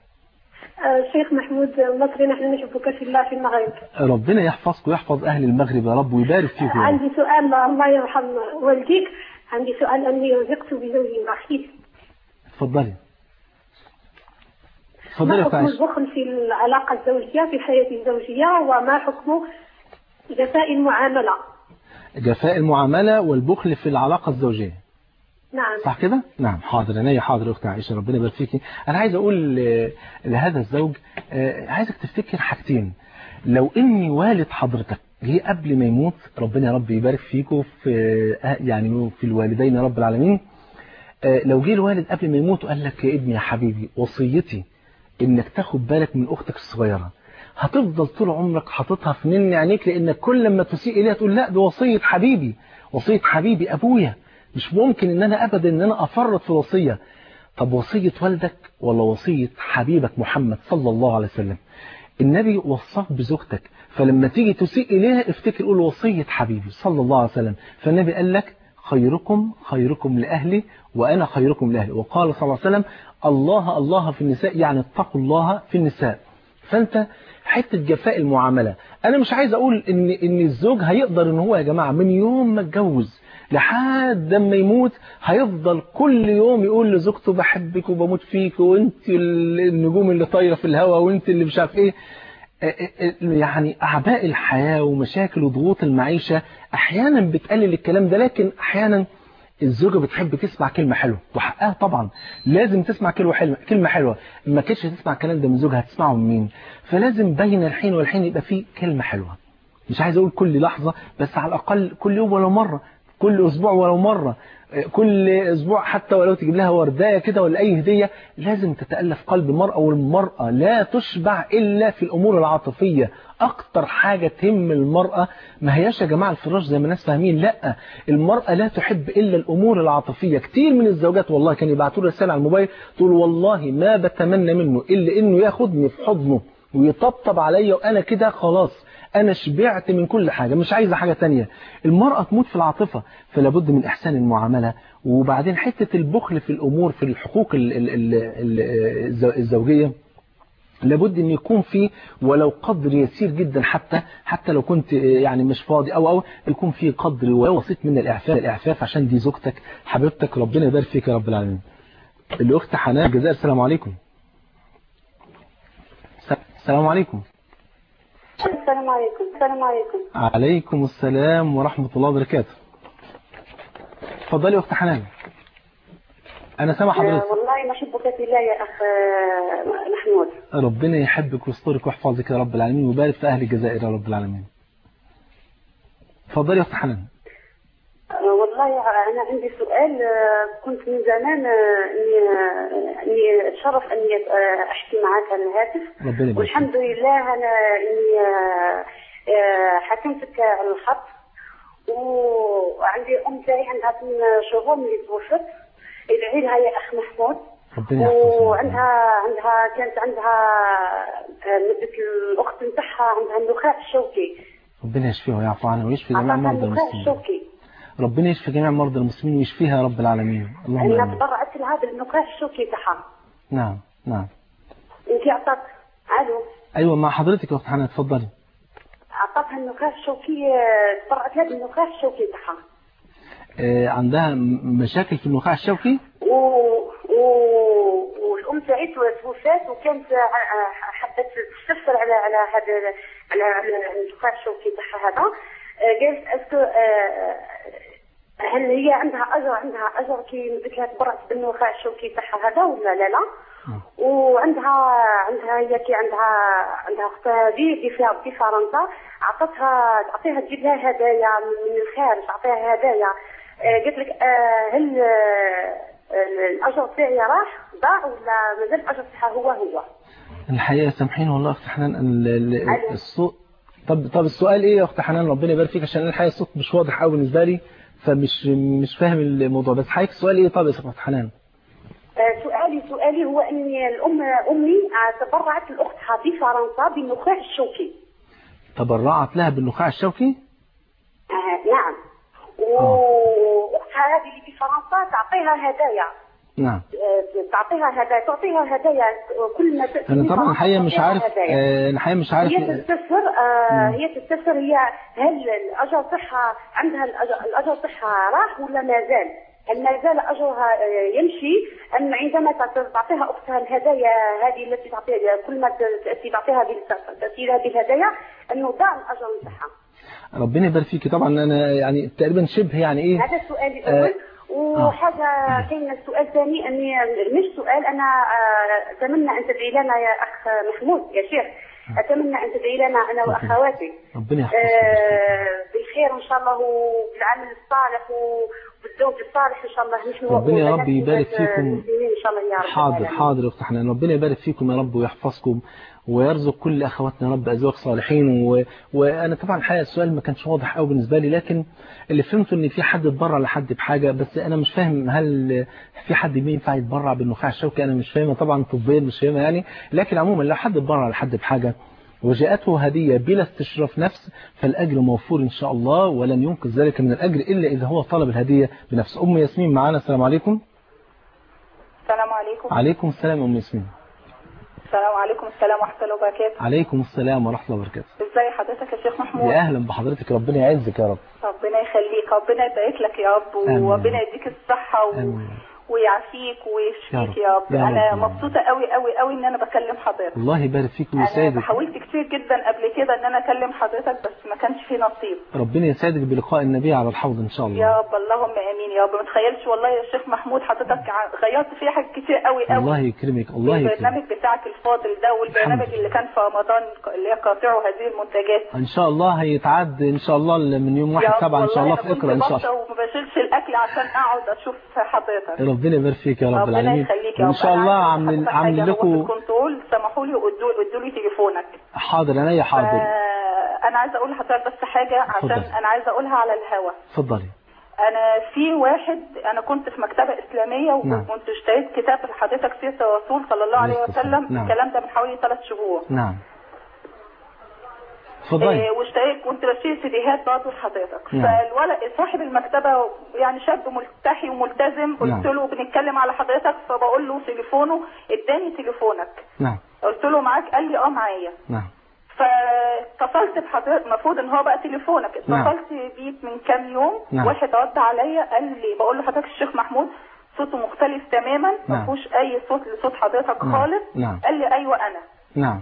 آه، شيخ محمود مصري نحن نحبك في الله في المغرب ربنا يحفظك ويحفظ أهل المغرب يا رب ويبارك فيكم يا رب. عندي سؤال الله يرحم والديك عندي سؤال أني رزقت بزوج بخيل اتفضلي اتفضلي يا ما أخت حكم عائشة. البخل في العلاقة الزوجية في الحياة الزوجية وما حكم جفاء المعاملة جفاء المعاملة والبخل في العلاقة الزوجية نعم صح كده؟ نعم حاضر عينيا حاضر يا اختي عائشة ربنا يبارك فيكي أنا عايز أقول ل- لهذا الزوج آه، عايزك تفتكر حاجتين لو إني والد حضرتك جه قبل ما يموت ربنا يا رب يبارك فيكم في آه، يعني في الوالدين يا رب العالمين آه، لو جه الوالد قبل ما يموت وقال لك يا ابني يا حبيبي وصيتي انك تاخد بالك من اختك الصغيره هتفضل طول عمرك حاططها في نن عينيك لانك كل لما تسيء اليها تقول لا دي وصيه حبيبي وصيه حبيبي ابويا مش ممكن ان انا ابدا ان انا افرط في وصيه طب وصيه والدك ولا وصيه حبيبك محمد صلى الله عليه وسلم النبي وصاك بزوجتك فلما تيجي تسيء إليها افتكر قول وصية حبيبي صلى الله عليه وسلم فالنبي قال لك خيركم خيركم لأهلي وأنا خيركم لأهلي وقال صلى الله عليه وسلم الله الله في النساء يعني اتقوا الله في النساء فأنت حتة جفاء المعاملة أنا مش عايز أقول إن إن الزوج هيقدر إن هو يا جماعة من يوم ما اتجوز لحد ما يموت هيفضل كل يوم يقول لزوجته بحبك وبموت فيك وانت النجوم اللي طايره في الهواء وانت اللي مش عارف ايه يعني أعباء الحياة ومشاكل وضغوط المعيشة أحيانا بتقلل الكلام ده لكن أحيانا الزوجة بتحب تسمع كلمة حلوة وحقها طبعا لازم تسمع كلمة حلوة كلمة حلوة ما كانتش تسمع الكلام ده من زوجها هتسمعه من مين فلازم بين الحين والحين يبقى فيه كلمة حلوة مش عايز أقول كل لحظة بس على الأقل كل يوم ولو مرة كل أسبوع ولو مرة كل أسبوع حتى ولو تجيب لها ورداية كده ولا أي هدية لازم تتألف قلب المرأة والمرأة لا تشبع إلا في الأمور العاطفية أكتر حاجة تهم المرأة ما هياش يا جماعة الفراش زي ما الناس فاهمين لا المرأة لا تحب إلا الأمور العاطفية كتير من الزوجات والله كانوا يبعتوا لي رسالة على الموبايل تقول والله ما بتمنى منه إلا إنه ياخدني في حضنه ويطبطب عليا وأنا كده خلاص أنا شبعت من كل حاجة مش عايزة حاجة تانية المرأة تموت في العاطفة فلا بد من إحسان المعاملة وبعدين حتة البخل في الأمور في الحقوق ال ال ال ال الزوجية لابد ان يكون في ولو قدر يسير جدا حتى حتى لو كنت يعني مش فاضي او او يكون في قدر وسيط من الاعفاف الاعفاف عشان دي زوجتك حبيبتك ربنا يبارك فيك يا رب العالمين الاخت حنان الجزائر السلام عليكم السلام عليكم السلام عليكم السلام عليكم عليكم السلام ورحمة الله وبركاته اتفضلي يا اخت حنان انا سامع حضرتك والله نحبك في الله يا أخ محمود ربنا يحبك ويسترك ويحفظك يا رب العالمين ويبارك في أهل الجزائر يا رب العالمين اتفضلي يا أخت حنان والله أنا عندي سؤال كنت من زمان إني إني أتشرف إني أحكي معك على الهاتف ربنا يبارك والحمد لله أنا إني حكمتك على الخط وعندي أم تاعي عندها ثمان شهور من اللي توفت ادعي لها يا أخ محمود ربنا يحفظك وعندها عندها كانت عندها مدة الأخت نتاعها عندها النخاع الشوكي ربنا يشفيها ويعفو عنها ويشفي جميع عندها مرضى النخاع المسلمين الشوكي ربنا يشفي جميع مرضى المسلمين ويشفيها يا رب العالمين اللهم أنا آمين تبرعت لها بالنخاع الشوكي تاعها نعم نعم أنت عطاك الو أيوة مع حضرتك يا أخت حنان اتفضلي عطاتها النخاع الشوكي تبرعت لها بالنخاع الشوكي تاعها آه عندها م- مشاكل في النخاع الشوكي و... و... والام تاعي توفات وكانت ع- حبت تستفسر على على هذا على على النخاع الشوكي تاعها هذا آه، قالت اسكو آه، هل هي عندها اجر عندها اجر كي قلت لها تبرعت بالنخاع الشوكي تاعها هذا ولا لا لا وعندها عندها هي كي عندها عندها اختها دي دي في في فرنسا عطتها تعطيها تجيب لها هدايا من الخارج تعطيها هدايا آه، قلت لك آه، هل آه، الاجر تاعي راح ضاع ولا مازال الاجر تاعها هو هو الحقيقة سامحيني والله يا أخت حنان ال- ال- أيوة. الصوت طب طب السؤال إيه يا أخت حنان ربنا يبارك فيك عشان أنا الحقيقة الصوت مش واضح قوي بالنسبة لي فمش مش فاهم الموضوع بس حضرتك السؤال إيه طب يا أخت حنان آه، سؤالي سؤالي هو اني الام امي آه، تبرعت لاختها في فرنسا بالنخاع الشوكي تبرعت لها بالنخاع الشوكي آه، نعم واختها هذه اللي في فرنسا تعطيها هدايا نعم تعطيها هدايا تعطيها هدايا كل ما تأتي أنا من طبعا فرنسا الحقيقة مش تعطيها عارف هدايا. آه، الحقيقة مش عارف هي تستفسر آه هي تستفسر هي هل الاجر تاعها عندها الاجر الاجر تاعها راح ولا ما زال؟ هل ما زال اجرها آه، يمشي ام عندما تعت- تعطيها اختها الهدايا هذه التي تعطيها كل ما ت- تاتي تعطيها بال- تاتي لها بالهدايا انه ضاع الاجر نتاعها ربنا يبارك فيكي طبعا انا يعني تقريبا شبه يعني ايه هذا السؤال الاول وحاجه كاين السؤال الثاني اني مش سؤال انا آه، اتمنى ان تدعي لنا يا اخ محمود يا شيخ اتمنى ان تدعي لنا انا واخواتي ربنا يحفظك آه، بالخير ان شاء الله وبالعمل الصالح وبالزوج الصالح ان شاء الله نحن ربنا يا رب وبنات يبارك وبنات فيكم. المسلمين ان شاء الله يا رب حاضر العالمين. حاضر يا اخت حنان ربنا يبارك فيكم يا رب ويحفظكم ويرزق كل اخواتنا يا رب ازواج صالحين و... وانا طبعا الحقيقه السؤال ما كانش واضح قوي بالنسبه لي لكن اللي فهمته ان في حد اتبرع لحد بحاجه بس انا مش فاهم هل في حد ينفع يتبرع بالنخاع الشوكي انا مش فاهمها طبعا طبيا مش فاهمها يعني لكن عموما لو حد اتبرع لحد بحاجه وجاءته هدية بلا استشراف نفس فالأجر موفور إن شاء الله ولن ينقذ ذلك من الأجر إلا إذا هو طلب الهدية بنفسه أم ياسمين معانا السلام عليكم السلام عليكم عليكم السلام يا أم ياسمين السلام عليكم السلام ورحمة الله وبركاته عليكم السلام ورحمة الله وبركاته ازي حضرتك يا شيخ محمود يا أهلا بحضرتك ربنا يعزك يا رب ربنا يخليك ربنا يبارك لك يا رب آمين. وربنا يديك الصحة و... آمين. ويعافيك يا ويشفيك رب. يا رب يا رب. انا مبسوطة قوي قوي قوي ان انا بكلم حضرتك الله يبارك فيك انا ويسعدك حاولت كتير جدا قبل كده ان انا اكلم حضرتك بس ما كانش في نصيب ربنا يسعدك بلقاء النبي على الحوض إن شاء يا الله رب اللهم امين يا رب ما تخيلش والله يا شيخ محمود حضرتك ع- غيرت فيها حاجات كتير قوي قوي الله يكرمك الله يكرمك البرنامج بتاعك الفاضل ده والبرنامج الحمد اللي كان في رمضان اللي هي قاطعه هذه المنتجات إن شاء الله هيتعد إن شاء الله من يوم واحد يا سبعة إن شاء الله والله في أنا كنت إقرأ إن شاء بفطر الله وما بشيلش الاكل عشان اقعد اشوف حضرتك ربنا يبارك فيك يا رب ربنا العالمين يخليك يا وإن رب شاء أنا الله عايزة عامل أقول لك عامل حاجة. هو في لكم الكنترول سمحوا لي وادوا ادوا لي تليفونك حاضر أنا يا حاضر آه، انا عايزه اقول لحضرتك بس حاجه عشان اتفضل. انا عايزه اقولها على الهوا اتفضلي انا في واحد انا كنت في مكتبه اسلاميه نعم. وكنت اشتريت كتاب لحضرتك سيره الرسول صلى الله عليه عليه الصلاة وسلم والسلام. نعم. الكلام ده من حوالي ثلاث شهور نعم اتفضلي آه، واشتريت كنت بشتري سيديهات برضه لحضرتك نعم. فالولد صاحب المكتبه يعني شاب ملتحي وملتزم قلت نعم. له بنتكلم على حضرتك فبقول له تليفونه اداني تليفونك نعم قلت له معاك قال لي اه معايا نعم فاتصلت بحضرتك المفروض ان هو بقى تليفونك نعم. اتصلت بيه من كام يوم نعم. واحد رد عليا قال لي بقول له حضرتك الشيخ محمود صوته مختلف تماما ما نعم. فيهوش اي صوت لصوت حضرتك نعم. خالص نعم. قال لي ايوه انا نعم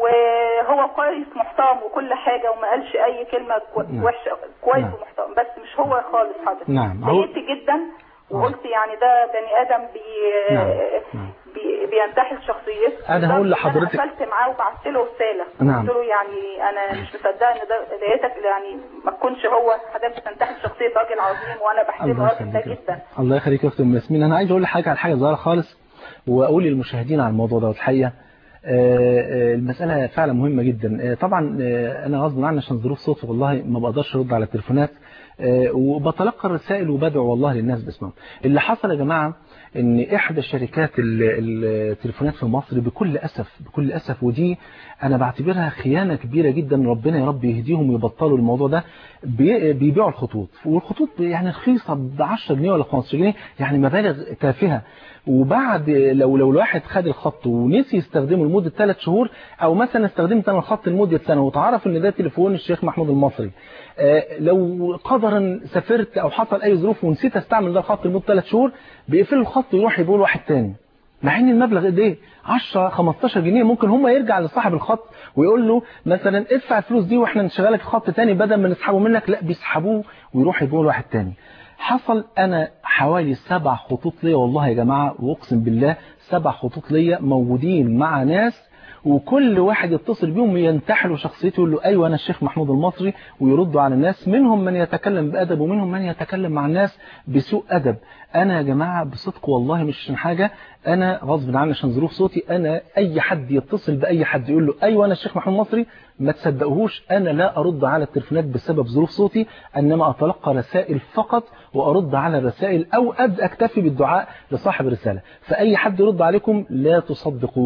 وهو كويس محترم وكل حاجة وما قالش أي كلمة كو- نعم. وحشة كويس نعم. ومحترم بس مش هو خالص حضرتك نعم. هو- ضايقت جدا وقلت يعني ده بني آدم بي نعم. نعم. بي بينتحل شخصيته أنا هقول لدرجة إن لحضرتك- أنا قفلت معاه وبعت له رسالة نعم. قلت له يعني أنا مش مصدقة إن ده لقيتك يعني ما تكونش هو حضرتك بتنتحل شخصية راجل عظيم وأنا بحترم الله الراجل ده يخليك جدا الله يخليك يا اخت ام ياسمين انا عايز اقول لحضرتك على حاجه صغيره خالص واقول للمشاهدين على الموضوع ده الحقيقه آه، آه، المسألة فعلا مهمة جدا آه، طبعا آه، أنا غصب عني عشان ظروف صوتي والله ما بقدرش أرد على التليفونات آه، وبتلقى الرسائل وبدعو والله للناس باسمهم اللي حصل يا جماعة ان احدى شركات ال- ال- التليفونات في مصر بكل اسف بكل اسف ودي انا بعتبرها خيانة كبيرة جدا ربنا يا رب يهديهم ويبطلوا الموضوع ده بي- بيبيعوا الخطوط والخطوط يعني رخيصة ب 10 جنيه ولا 15 جنيه يعني مبالغ تافهة وبعد لو لو الواحد خد الخط ونسي يستخدمه لمدة ثلاث شهور او مثلا استخدمت انا الخط لمدة سنة وتعرف ان ده تليفون الشيخ محمود المصري آه، لو قدرا سافرت او حصل اي ظروف ونسيت استعمل ده الخط لمدة ثلاث شهور بيقفلوا الخط ويروح يبيعوا واحد تاني مع ان المبلغ قد ايه 10 15 جنيه ممكن هم يرجع لصاحب الخط ويقول له مثلا ادفع الفلوس دي واحنا نشغلك خط تاني بدل ما نسحبه منك لا بيسحبوه ويروح يبيعوا لواحد تاني حصل انا حوالي سبع خطوط ليا والله يا جماعة واقسم بالله سبع خطوط ليا موجودين مع ناس وكل واحد يتصل بيهم ينتحلوا شخصيته يقول له ايوه انا الشيخ محمود المصري ويردوا على الناس منهم من يتكلم بادب ومنهم من يتكلم مع الناس بسوء ادب انا يا جماعه بصدق والله مش عشان حاجه انا غصب عني عشان ظروف صوتي انا اي حد يتصل باي حد يقول له ايوه انا الشيخ محمود المصري ما تصدقوهوش انا لا ارد على التليفونات بسبب ظروف صوتي انما اتلقى رسائل فقط وارد على الرسائل او أد اكتفي بالدعاء لصاحب الرساله فاي حد يرد عليكم لا تصدقوه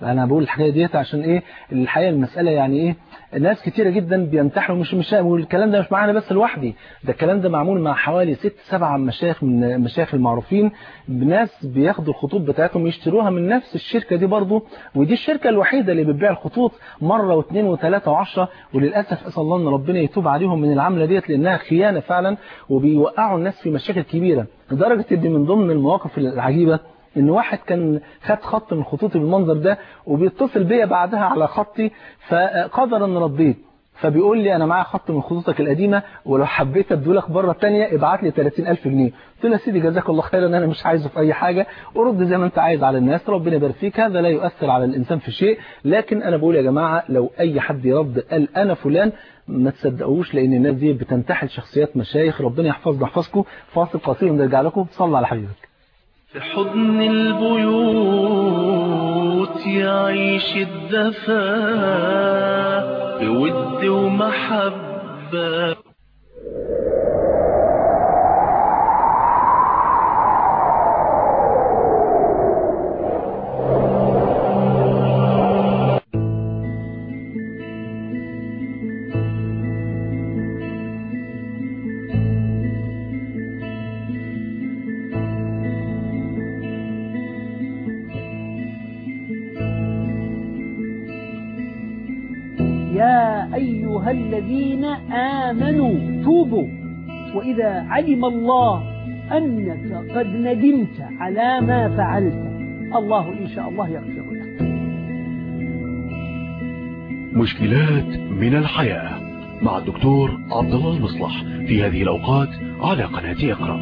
انا بقول الحكايه ديت عشان ايه الحقيقه المساله يعني ايه ناس كتيره جدا بيمتحنوا مش مش والكلام ده مش معانا بس لوحدي ده الكلام ده معمول مع حوالي ست سبع مشايخ من المشايخ المعروفين بناس بياخدوا الخطوط بتاعتهم يشتروها من نفس الشركه دي برضو ودي الشركه الوحيده اللي بتبيع الخطوط مره واثنين وثلاثه وعشرة وللاسف اسال الله ان ربنا يتوب عليهم من العمله ديت لانها خيانه فعلا وبيوقعوا الناس في مشاكل كبيره لدرجه ان من ضمن المواقف العجيبه ان واحد كان خد خط من خطوطي بالمنظر ده وبيتصل بيا بعدها على خطي فقدرا رديت فبيقول لي انا معايا خط من خطوطك القديمه ولو حبيت ادولك بره ثانيه ابعت لي 30000 جنيه قلت له يا سيدي جزاك الله خيرا انا مش عايزه في اي حاجه ورد زي ما انت عايز على الناس ربنا يبارك فيك هذا لا يؤثر على الانسان في شيء لكن انا بقول يا جماعه لو اي حد يرد قال انا فلان ما تصدقوش لان الناس دي بتنتحل شخصيات مشايخ ربنا يحفظنا يحفظكم فاصل قصير ونرجع لكم صلى على حبيبك في حضن البيوت يعيش الدفا بود ومحبة يا أيها الذين آمنوا توبوا وإذا علم الله أنك قد ندمت على ما فعلت الله إن شاء الله يغفر لك مشكلات من الحياة مع الدكتور عبد الله المصلح في هذه الأوقات على قناة اقرأ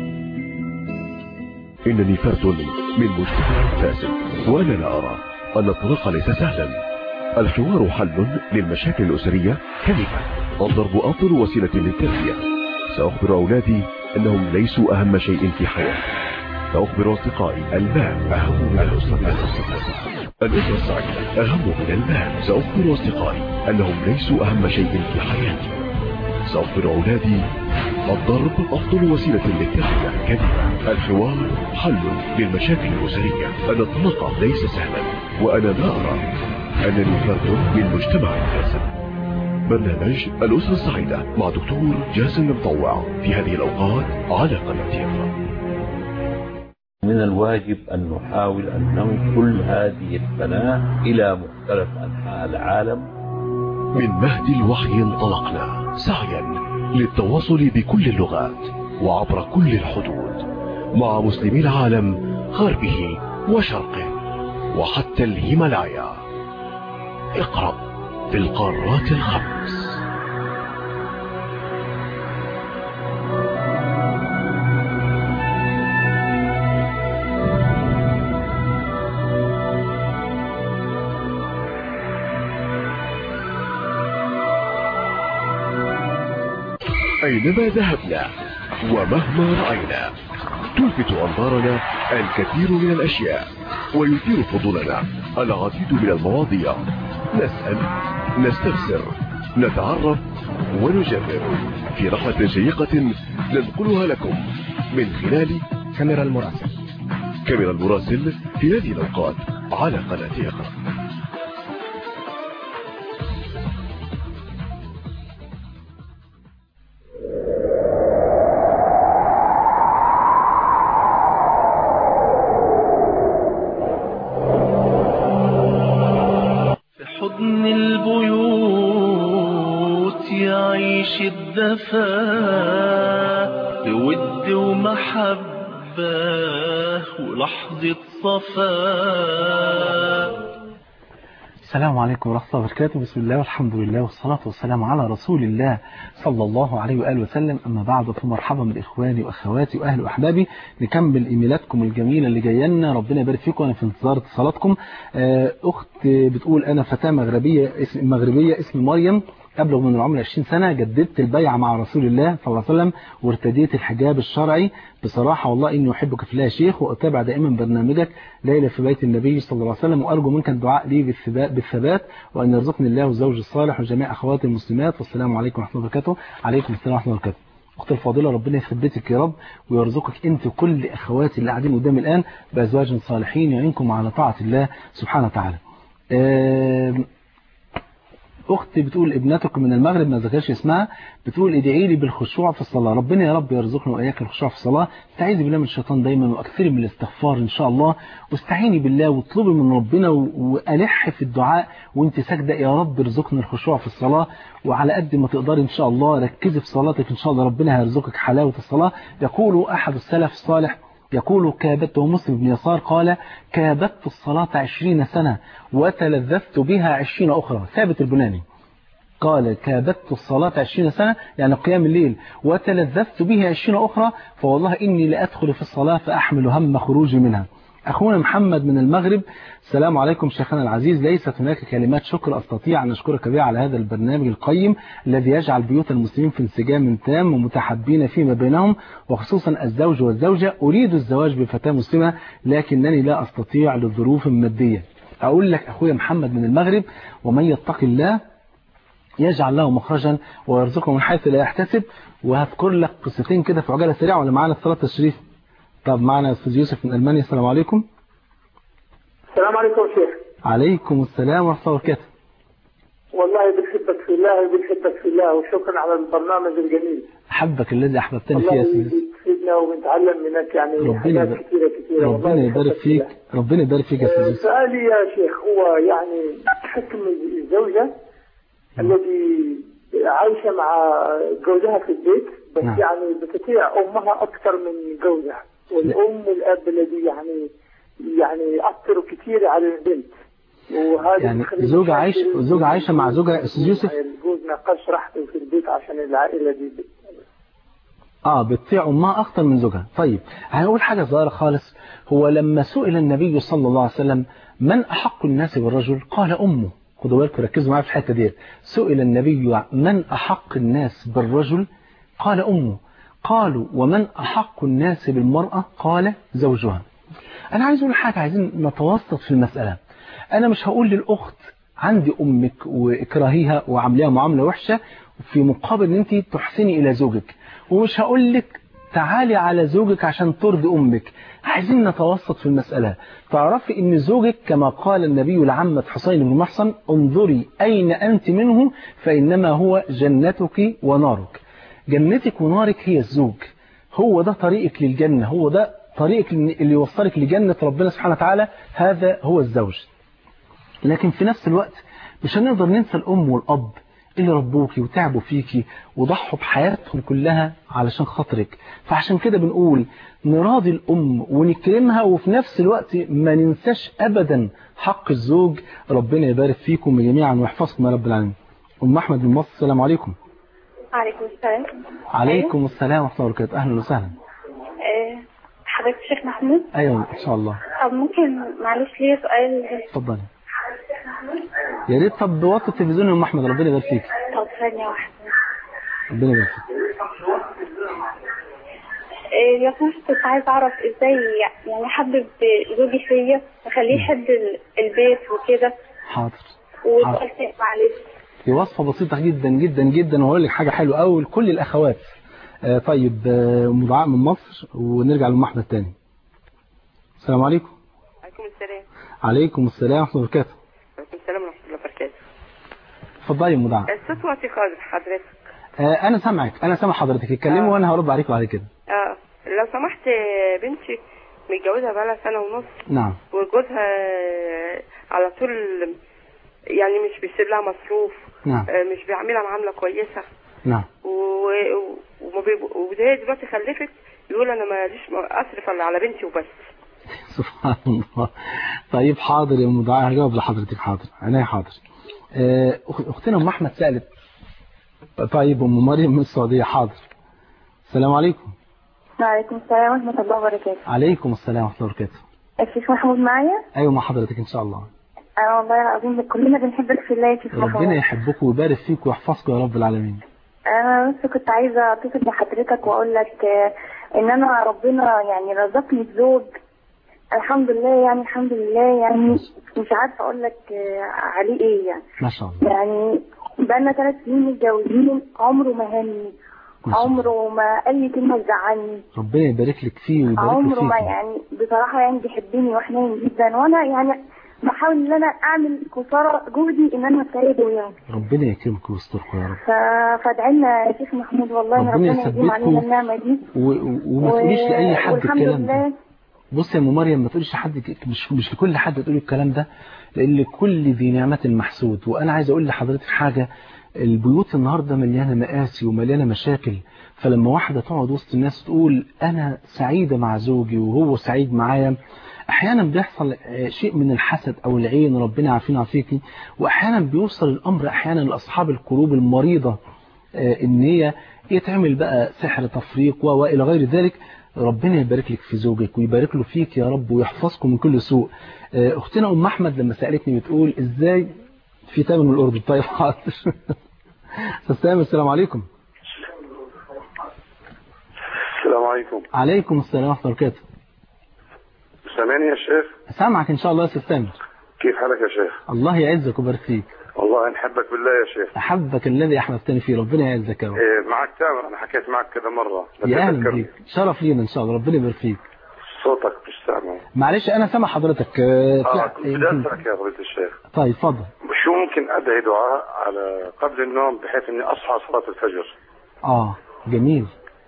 إنني فرد من مجتمع فاسد وأنا لا أرى أن الطريق ليس سهلا الحوار حل للمشاكل الأسرية كلمة الضرب أفضل وسيلة للتربية سأخبر أولادي أنهم ليسوا أهم شيء في حياتي سأخبر أصدقائي المال أهم من الأسرة الأسرة السعيدة أهم من المال سأخبر أصدقائي أنهم ليسوا أهم شيء في حياتي سأخبر أولادي الضرب أفضل وسيلة للتربية كلمة الحوار حل للمشاكل الأسرية أن الطلاق ليس سهلا وأنا لا أرى أنني فرد من مجتمع فاسد برنامج الأسرة السعيدة مع دكتور جاسم المطوع في هذه الأوقات على قناة يقرأ من الواجب أن نحاول أن ننقل هذه القناة إلى مختلف أنحاء العالم من مهد الوحي انطلقنا سعيا للتواصل بكل اللغات وعبر كل الحدود مع مسلمي العالم غربه وشرقه وحتى الهيمالايا اقرأ في القارات الخمس أينما ذهبنا ومهما رأينا تلفت أنظارنا الكثير من الأشياء ويثير فضولنا العديد من المواضيع نسأل نستفسر نتعرف ونجرب في رحلة شيقة ننقلها لكم من خلال كاميرا المراسل كاميرا المراسل في هذه الأوقات على قناة يقرأ في حضن البيوت يعيش الدفا بود ومحبة ولحظة صفاء السلام عليكم ورحمة الله وبركاته بسم الله والحمد لله والصلاة والسلام على رسول الله صلى الله عليه وآله وسلم أما بعد فمرحبا بالإخواني وأخواتي وأهل وأحبابي نكمل إيميلاتكم الجميلة اللي جايه لنا ربنا يبارك فيكم أنا في انتظار اتصالاتكم آه، أخت بتقول أنا فتاة مغربية اسم مغربية اسم مريم أبلغ من العمر 20 سنة جددت البيعة مع رسول الله صلى الله عليه وسلم وارتديت الحجاب الشرعي بصراحة والله إني أحبك في الله يا شيخ وأتابع دائما برنامجك ليلة في بيت النبي صلى الله عليه وسلم وأرجو منك الدعاء لي بالثبات, بالثبات وأن يرزقني الله الزوج الصالح وجميع أخواتي المسلمات والسلام عليكم ورحمة الله وبركاته عليكم السلام ورحمة الله وبركاته أختي الفاضلة ربنا يثبتك يا رب ويرزقك أنت وكل أخواتي اللي قاعدين قدامي الآن بأزواج صالحين يعينكم على طاعة الله سبحانه وتعالى آم، اختي بتقول ابنتك من المغرب ما ذكرش اسمها بتقول ادعي لي بالخشوع في الصلاه ربنا يا رب يرزقنا واياك الخشوع في الصلاه استعيذي بالله من الشيطان دايما واكثري من الاستغفار ان شاء الله واستعيني بالله واطلبي من ربنا و- والح في الدعاء وانت ساجده يا رب ارزقنا الخشوع في الصلاه وعلى قد ما تقدري ان شاء الله ركزي في صلاتك ان شاء الله ربنا هيرزقك حلاوه الصلاه يقول احد السلف الصالح يقول كابدت ومسلم بن يسار قال كابدت الصلاة عشرين سنة وتلذذت بها عشرين أخرى ثابت البناني قال كابدت الصلاة عشرين سنة يعني قيام الليل وتلذذت به عشرين أخرى فوالله إني لأدخل في الصلاة فأحمل هم خروجي منها أخونا محمد من المغرب السلام عليكم شيخنا العزيز ليست هناك كلمات شكر أستطيع أن أشكرك بها على هذا البرنامج القيم الذي يجعل بيوت المسلمين في انسجام تام ومتحابين فيما بينهم وخصوصا الزوج والزوجة أريد الزواج بفتاة مسلمة لكنني لا أستطيع لظروف مادية أقول لك أخويا محمد من المغرب ومن يتق الله يجعل له مخرجا ويرزقه من حيث لا يحتسب وهذكر لك قصتين كده في عجالة سريعة ولا معانا اتصالات تشريف طب معنا استاذ يوسف من المانيا السلام عليكم السلام عليكم شيخ عليكم السلام ورحمه الله وبركاته والله بنحبك في الله وبنحبك في الله وشكرا على البرنامج الجميل احبك الذي احببتني فيه يا والله استاذ بتفيدنا وبنتعلم منك يعني ربنا حاجات يبارك- كثيرة كثيرة والله ربنا يبارك بنحبك في فيك الله. ربنا يبارك فيك يا استاذ آه، يوسف سؤالي يا شيخ هو يعني حكم الزوجة التي عايشة مع جوزها في البيت بس نعم. يعني بتطيع أمها أكثر من جوزها والأم والأب الذي يعني يعني يأثروا كثير على البنت وهذا يعني بيخلي زوجة مشاكل عايش زوجة عايشة مع زوجها استاذ يوسف الجوز ما قاش راحته في البيت عشان العائلة دي اه بتطيع امها اكتر من زوجها طيب هنقول حاجه صغيره خالص هو لما سئل النبي صلى الله عليه وسلم من احق الناس بالرجل قال امه خدوا بالكم ركزوا معايا في الحته ديت سئل النبي من احق الناس بالرجل قال امه قالوا ومن احق الناس بالمراه قال زوجها انا عايز اقول حاجه عايزين نتوسط في المساله انا مش هقول للاخت عندي امك واكرهيها وعامليها معامله وحشه في مقابل ان انت تحسني الى زوجك ومش هقول لك تعالي على زوجك عشان ترضي امك عايزين نتوسط في المساله تعرفي ان زوجك كما قال النبي لعمه حسين بن محصن انظري اين انت منه فانما هو جنتك ونارك جنتك ونارك هي الزوج هو ده طريقك للجنه هو ده طريقك اللي يوصلك لجنه ربنا سبحانه وتعالى هذا هو الزوج لكن في نفس الوقت مش هنقدر ننسى الأم والأب اللي ربوكي وتعبوا فيكي وضحوا بحياتهم كلها علشان خاطرك فعشان كده بنقول نراضي الأم ونكرمها وفي نفس الوقت ما ننساش أبدا حق الزوج ربنا يبارك فيكم جميعا ويحفظكم يا رب العالمين أم أحمد من مصر السلام عليكم عليكم السلام عليكم السلام ورحمة الله وبركاته أهلا وسهلا آه، حضرتك الشيخ محمود أيوة إن شاء الله طب ممكن معلش ليا سؤال اتفضلي يا ريت طب وطي التلفزيون يا أم أحمد ربنا يبارك فيك طب ثانية واحدة ربنا يبارك فيك آه، يا سمحت كنت عايز أعرف إزاي يعني أحبب زوجي فيا أخليه يحب ال- البيت وكده حاضر وسؤال تاني معلش دي وصفة بسيطة جدا جدا جدا وهقول لك حاجة حلوة قوي لكل الأخوات آه طيب آه أم دعاء من مصر ونرجع لأم أحمد تاني السلام عليكم عليكم السلام عليكم السلام ورحمة الله وبركاته عليكم السلام ورحمة الله وبركاته اتفضلي يا أم دعاء الصوت واطي خالص حضرتك آه أنا سامعك أنا سامع حضرتك اتكلمي وأنا هرد عليك بعد كده اه لو سمحت آه، بنتي متجوزة بقالها سنة ونص نعم وجوزها آه، على طول يعني مش بيسيب لها مصروف نعم آه، مش بيعملها معاملة كويسة نعم و- و- وما بيب- وهي دلوقتي خلفت يقول انا ماليش اصرف الا على بنتي وبس سبحان الله طيب حاضر يا أم دعاء هجاوب لحضرتك حاضر عينيا حاضر آه، أخ- أختنا أم أحمد سألت طيب أم مريم من السعودية حاضر السلام عليكم وعليكم السلام ورحمة الله وبركاته عليكم السلام ورحمة الله وبركاته الشيخ محمود معايا أيوة مع حضرتك إن شاء الله أنا والله العظيم كلنا بنحبك في الله يا شيخ ربنا محمود يحبكم ويبارك فيك ويحفظكم يا رب العالمين أنا بس كنت عايزة أتصل بحضرتك وأقول لك آه، إن أنا ربنا يعني رزقني بزوج الحمد لله يعني الحمد لله يعني مش عارفة أقول لك آه، عليه إيه يعني ما شاء الله يعني بقالنا ثلاث سنين متجوزين عمره ما هني ما شاء الله. عمره ما أي كلمة تزعلني ربنا يبارك لك فيه ويبارك عمره لك ما فيك يعني بصراحة يعني بيحبني وحنين جدا وأنا يعني بحاول ان انا اعمل قصارى جهدي ان انا اساعده يعني ربنا يكرمك ويستركم يا رب ف- فادعي لنا يا شيخ محمود والله ربنا ربنا يديم يثبتكم. علينا النعمه دي و... و... وما تقوليش لاي حد والحمد الكلام ده لله بص يا ام مريم ما تقوليش لحد ك- مش مش لكل حد تقول الكلام ده لان لكل ذي نعمه محسود وانا عايز اقول لحضرتك حاجه البيوت النهارده مليانه مآسي ومليانه مشاكل فلما واحده تقعد وسط الناس تقول انا سعيده مع زوجي وهو سعيد معايا احيانا بيحصل آه، شيء من الحسد او العين ربنا يعافينا ويعافيكي واحيانا بيوصل الامر احيانا لاصحاب القلوب المريضه آه، ان هي يتعمل بقى سحر تفريق و- والى غير ذلك ربنا يبارك لك في زوجك ويبارك له فيك يا رب ويحفظكم من كل سوء آه، اختنا ام احمد لما سالتني بتقول ازاي في تامر من الاردن طيب حاضر استاذ تامر السلام عليكم السلام عليكم عليكم السلام ورحمه الله وبركاته سامعني يا شيخ سامعك ان شاء الله يا استاذ تامر كيف حالك يا شيخ الله يعزك ويبارك فيك والله نحبك بالله يا شيخ احبك الذي احببتني فيه ربنا يعزك يا رب إيه معك تامر انا حكيت معك كذا مره بس يا اهلا تذكرني. بيك شرف لينا ان شاء الله ربنا يبارك فيك صوتك مش سامع معلش انا سامع حضرتك آه، اه طلع- كنت بدي اسالك يا فضيله الشيخ طيب اتفضل شو ممكن ادعي دعاء على قبل النوم بحيث اني اصحى صلاه الفجر اه جميل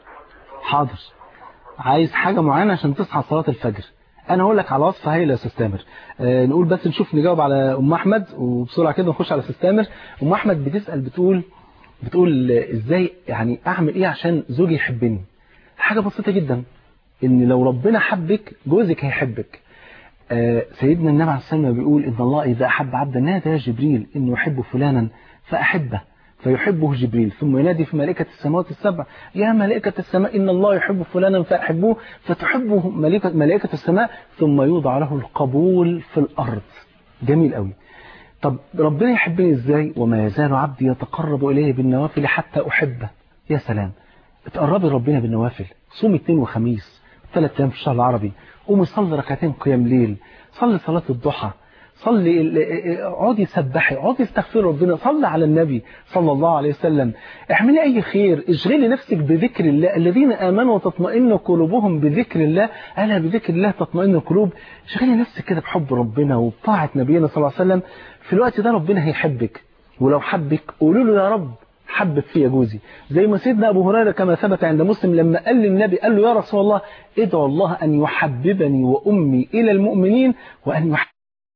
حاضر عايز حاجة معينة عشان تصحى صلاة الفجر انا هقول لك على وصفة هايلة يا استاذ تامر آه نقول بس نشوف نجاوب على ام احمد وبسرعة كده نخش على استاذ تامر ام احمد بتسأل بتقول بتقول آه، ازاي يعني اعمل ايه عشان زوجي يحبني حاجة بسيطة جدا ان لو ربنا حبك جوزك هيحبك آه، سيدنا النبي عليه الصلاة والسلام بيقول إن الله إذا أحب عبدا نادى يا جبريل إنه يحب فلانا فأحبه فيحبه جبريل ثم ينادي في ملائكة السماوات السبع يا ملائكة السماء إن الله يحب فلانا فأحبوه فتحبه ملائكة, ملائكة السماء ثم يوضع له القبول في الأرض جميل قوي طب ربنا يحبني إزاي وما يزال عبدي يتقرب إليه بالنوافل حتى أحبه يا سلام اتقربي ربنا بالنوافل صومي اثنين وخميس ثلاث ايام في الشهر العربي قومي صلي ركعتين قيام ليل صلي صلاة الضحى صلي ال- اقعدي سبحي اقعدي استغفري ربنا صلي على النبي صلى الله عليه وسلم اعملي اي خير اشغلي نفسك بذكر الله الذين امنوا وتطمئن قلوبهم بذكر الله الا بذكر الله تطمئن القلوب اشغلي نفسك كده بحب ربنا وبطاعه نبينا صلى الله عليه وسلم في الوقت ده ربنا هيحبك ولو حبك قولوا له يا رب حبب فيا جوزي زي ما سيدنا أبو هريرة كما ثبت عند مسلم لما قال للنبي قال له يا رسول الله ادعو الله أن يحببني وأمي إلى المؤمنين وأن يحبب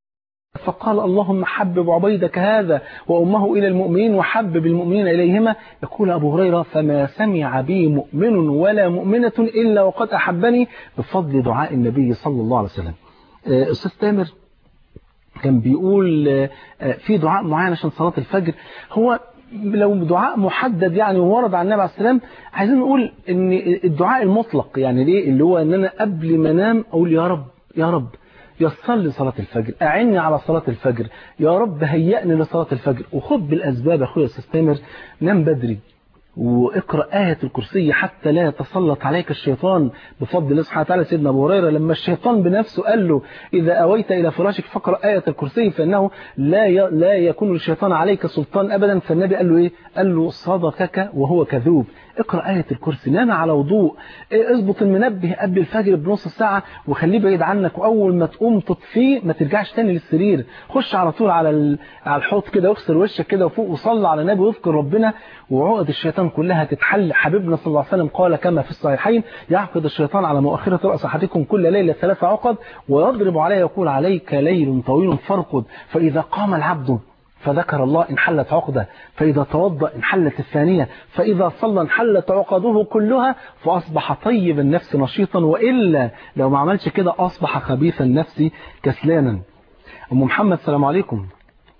فقال اللهم حبب عبيدك هذا وأمه إلى المؤمنين وحبب المؤمنين إليهما يقول أبو هريرة فما سمع بي مؤمن ولا مؤمنة إلا وقد أحبني بفضل دعاء النبي صلى الله عليه وسلم آه، أستاذ تامر كان بيقول آه، آه، في دعاء معين عشان صلاة الفجر هو لو دعاء محدد يعني ورد عن النبي عليه السلام عايزين نقول ان الدعاء المطلق يعني ليه اللي هو ان انا قبل ما انام اقول يا رب يا رب يسر لي صلاة الفجر أعني على صلاة الفجر يا رب هيئني لصلاة الفجر وخد بالأسباب يا أخويا أستاذ تامر نام بدري واقرأ آية الكرسي حتى لا يتسلط عليك الشيطان بفضل الله سبحانه وتعالى سيدنا أبو هريرة لما الشيطان بنفسه قال له إذا أويت إلى فراشك فاقرأ آية الكرسي فإنه لا ي... لا يكون الشيطان عليك سلطان أبدا فالنبي قال له إيه قال له صدقك وهو كذوب اقرأ آية الكرسي نام على وضوء إيه، اظبط المنبه قبل الفجر بنص ساعة وخليه بعيد عنك وأول ما تقوم تطفيه ما ترجعش تاني للسرير خش على طول على ال- على الحوض كده واغسل وشك كده وفوق وصلي على النبي واذكر ربنا وعقد الشيطان كلها تتحل حبيبنا صلى الله عليه وسلم قال كما في الصحيحين يعقد الشيطان على مؤخرة رأس أحدكم كل ليلة ثلاث عقد ويضرب عليه يقول عليك ليل طويل فارقد فإذا قام العبد فذكر الله انحلت عقده فإذا توضأ انحلت الثانية فإذا صلى انحلت عقده كلها فأصبح طيب النفس نشيطا وإلا لو ما عملش كده أصبح خبيث النفس كسلانا أم محمد السلام عليكم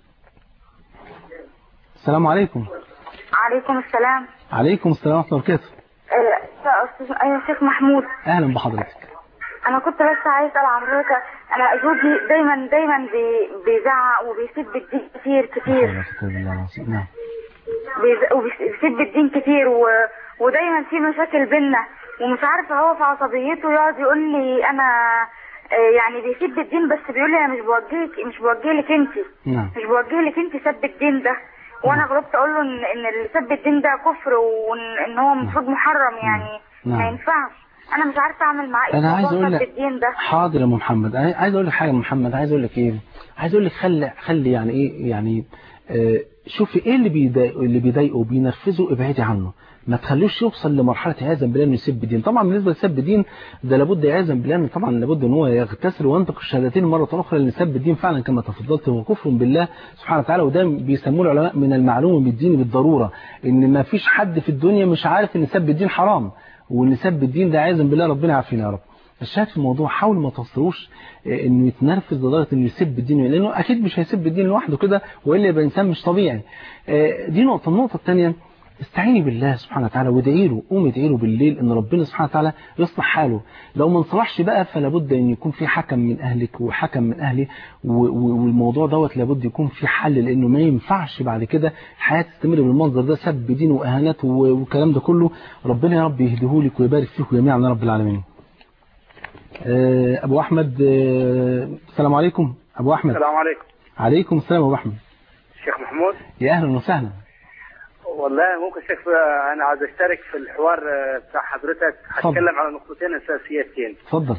السلام عليكم عليكم السلام عليكم السلام ورحمة الله وبركاته آه، يا أستاذ يا شيخ محمود أهلا بحضرتك أنا كنت بس عايز أسأل حضرتك أنا زوجي دايما دايما بي- بيزعق وبيسب الدين كتير كتير نعم بيز- وبيسب الدين كتير و... ودايما في مشاكل بينا ومش عارفة هو في عصبيته يقعد يقول لي أنا آه، يعني بيسب الدين بس بيقول لي أنا مش بوجهك مش بوجه لك أنت نعم مش بوجه لك أنت سب الدين ده وانا غلطت اقول له ان ان اللي سب الدين ده كفر وان إن هو المفروض محرم يعني ما نعم. ينفعش انا مش عارفه اعمل معاه ايه انا عايز موضوع اقول سب لك الدين ده حاضر يا أم محمد عاي- عايز اقول لك حاجه يا أم محمد عايز اقول لك ايه عايز اقول لك خلي خلي يعني ايه يعني آه شوفي ايه اللي بيضايقه اللي بيضايقه بينرفزه ابعدي عنه ما تخلوش يوصل لمرحله عياذا بالله انه يسب الدين طبعا بالنسبه لسب الدين ده لابد عياذا بالله إن طبعا لابد ان هو يغتسل وينطق الشهادتين مره اخرى لان سب الدين فعلا كما تفضلت هو كفر بالله سبحانه وتعالى وده بيسموه العلماء من المعلوم بالدين بالضروره ان ما فيش حد في الدنيا مش عارف ان سب الدين حرام وان سب الدين ده عياذا بالله ربنا يعافينا يا رب الشاهد في الموضوع حاول ما توصلوش آه، انه يتنرفز لدرجه انه يسب الدين لانه اكيد مش هيسب الدين لوحده كده والا يبقى انسان مش طبيعي آه، دي نقطه النقطه الثانيه استعيني بالله سبحانه وتعالى وادعي له قومي ادعي له بالليل ان ربنا سبحانه وتعالى يصلح حاله لو ما انصلحش بقى فلا بد ان يكون في حكم من اهلك وحكم من اهلي و- و- والموضوع دوت لابد يكون في حل لانه ما ينفعش بعد كده الحياه تستمر بالمنظر ده سب دين واهانات و- والكلام ده كله ربنا يا رب يهديهولك ويبارك فيكم جميعا يا رب العالمين آه، ابو احمد آه، السلام عليكم ابو احمد السلام عليكم عليكم السلام ابو احمد شيخ محمود يا اهلا وسهلا والله ممكن شيخ آه، انا عايز اشترك في الحوار آه، بتاع حضرتك اتفضل. هتكلم على نقطتين اساسيتين اتفضل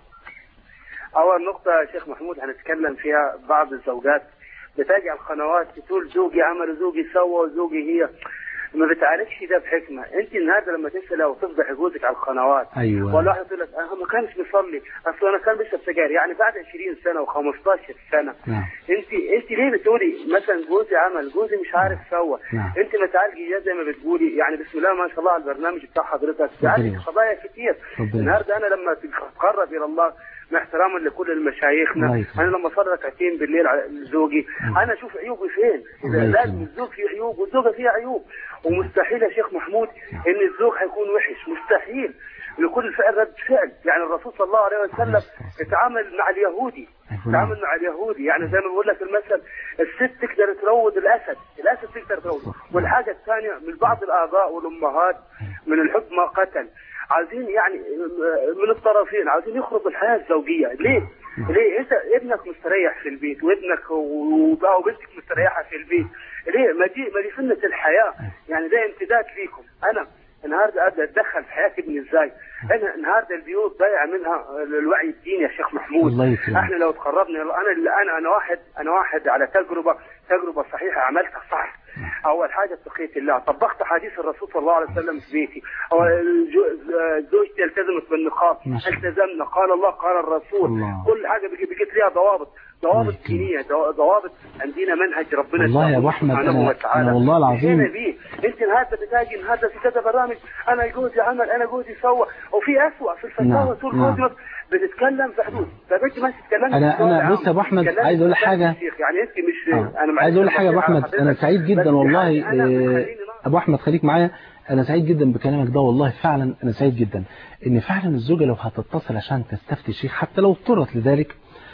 اول نقطه يا شيخ محمود هنتكلم فيها بعض الزوجات بتجي على القنوات تقول زوجي عمل وزوجي سوى وزوجي هي ما بتعالجش ده بحكمه انت النهارده لما تسال او تفضح جوزك على القنوات أيوة. ولا واحد يقول لك انا ما كانش بيصلي اصل انا كان بيشرب سجاير يعني بعد 20 سنه و15 سنه نعم انت انت ليه بتقولي مثلا جوزي عمل جوزي مش عارف سوى نعم. انت ما تعالجي ده زي ما بتقولي يعني بسم الله ما شاء الله على البرنامج بتاع حضرتك تعالج يبارك. قضايا كتير ربنا النهارده انا لما تتقرب الى الله مع احتراما لكل الله المشايخنا يكرمك. انا لما اصلي ركعتين بالليل على زوجي انا اشوف عيوبي فين الله اذا لازم يكرمك. الزوج فيه عيوب والزوجه فيها عيوب ومستحيل يا شيخ محمود ان الزوج هيكون وحش مستحيل لكل فعل رد فعل يعني الرسول صلى الله عليه وسلم اتعامل مع اليهودي تعامل مع اليهودي يعني زي ما بقول لك المثل الست تقدر تروض الاسد الاسد تقدر تروض والحاجه الثانيه من بعض الاباء والامهات من الحب ما قتل عايزين يعني من الطرفين عايزين يخرجوا الحياه الزوجيه ليه؟ ليه انت ابنك مستريح في البيت وابنك وبقى وبنتك مستريحه في البيت ليه ما دي ما دي سنه الحياه يعني ده امتداد ليكم انا النهارده ابدا اتدخل في حياه ابني ازاي؟ انا النهارده البيوت ضايع منها الوعي الديني يا شيخ محمود الله يكرمك. احنا لو تقربنا انا انا انا واحد انا واحد على تجربه تجربه صحيحه عملتها صح اول حاجه اتقيت الله طبقت حديث الرسول صلى الله عليه وسلم في بيتي أو الجو- زوجتي التزمت بالنقاب ما شاء الله. التزمنا قال الله قال الرسول الله. كل حاجه بقي- بقيت ليها ضوابط ضوابط دينيه دو- ضوابط عندنا منهج ربنا والله يا أبو أحمد سبحانه أنا- وتعالى. أنا والله العظيم- مشينا بيه انت النهارده بتاجي النهارده في كذا برامج انا جوزي عمل انا جوزي سوى وفي اسوء في الفتاوى نعم، طول نعم. جوزي بتتكلم في حدود طب انت ما تتكلمش أنا- في الوضع أنا- بص يا أبو عام. أحمد، تتكلمي عايز أقول في حاجة. الشيخ. يعني انت مش آه. انا معلش عايز اقول حاجه يا ابو بصيح على احمد انا حضرتك. سعيد جدا بس والله يعني أنا آه، ابو احمد خليك معايا انا سعيد جدا بكلامك ده والله فعلا انا سعيد جدا ان فعلا الزوجه لو هتتصل عشان تستفتي شيخ حتى لو اضطرت لذلك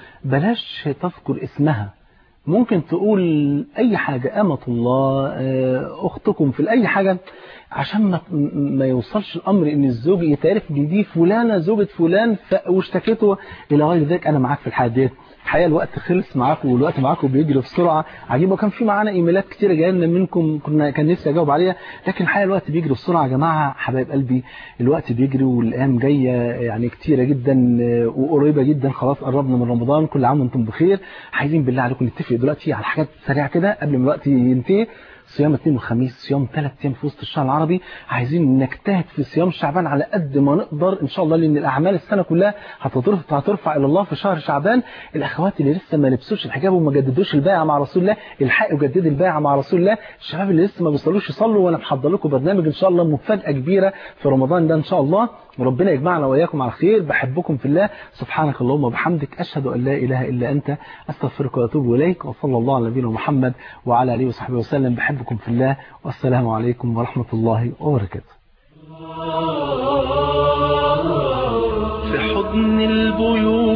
بلاش تذكر اسمها ممكن تقول اي حاجه امه الله آه، اختكم في اي حاجه عشان ما ما يوصلش الامر ان الزوج يتعرف ان دي فلانه زوجة فلان ف- واشتكيته الى غير ذلك انا معاك في الحاجه ديت الحقيقه الوقت خلص معاكم والوقت معاكم بيجري بسرعه عجيب وكان في معانا ايميلات كتيره جايه لنا منكم كنا كان نفسي اجاوب عليها لكن الحقيقه الوقت بيجري بسرعه يا جماعه حبايب قلبي الوقت بيجري والايام جايه يعني كتيره جدا آه، وقريبه جدا خلاص قربنا من رمضان كل عام وانتم بخير عايزين بالله عليكم نتفق دلوقتي على حاجات سريعه كده قبل ما الوقت ينتهي صيام اثنين وخميس صيام ثلاث ايام في وسط الشهر العربي عايزين نجتهد في صيام شعبان على قد ما نقدر ان شاء الله لان الاعمال السنه كلها هترفع هترفع الى الله في شهر شعبان الاخوات اللي لسه ما لبسوش الحجاب وما جددوش البيعه مع رسول الله الحقوا جددوا البيعه مع رسول الله الشباب اللي لسه ما بيصلوش يصلوا وانا محضر لكم برنامج ان شاء الله مفاجاه كبيره في رمضان ده ان شاء الله وربنا يجمعنا واياكم على خير بحبكم في الله سبحانك اللهم وبحمدك اشهد ان لا اله الا انت استغفرك واتوب اليك وصلى الله على نبينا محمد وعلى اله وصحبه وسلم بحبكم في الله والسلام عليكم ورحمه الله وبركاته في حضن البيوت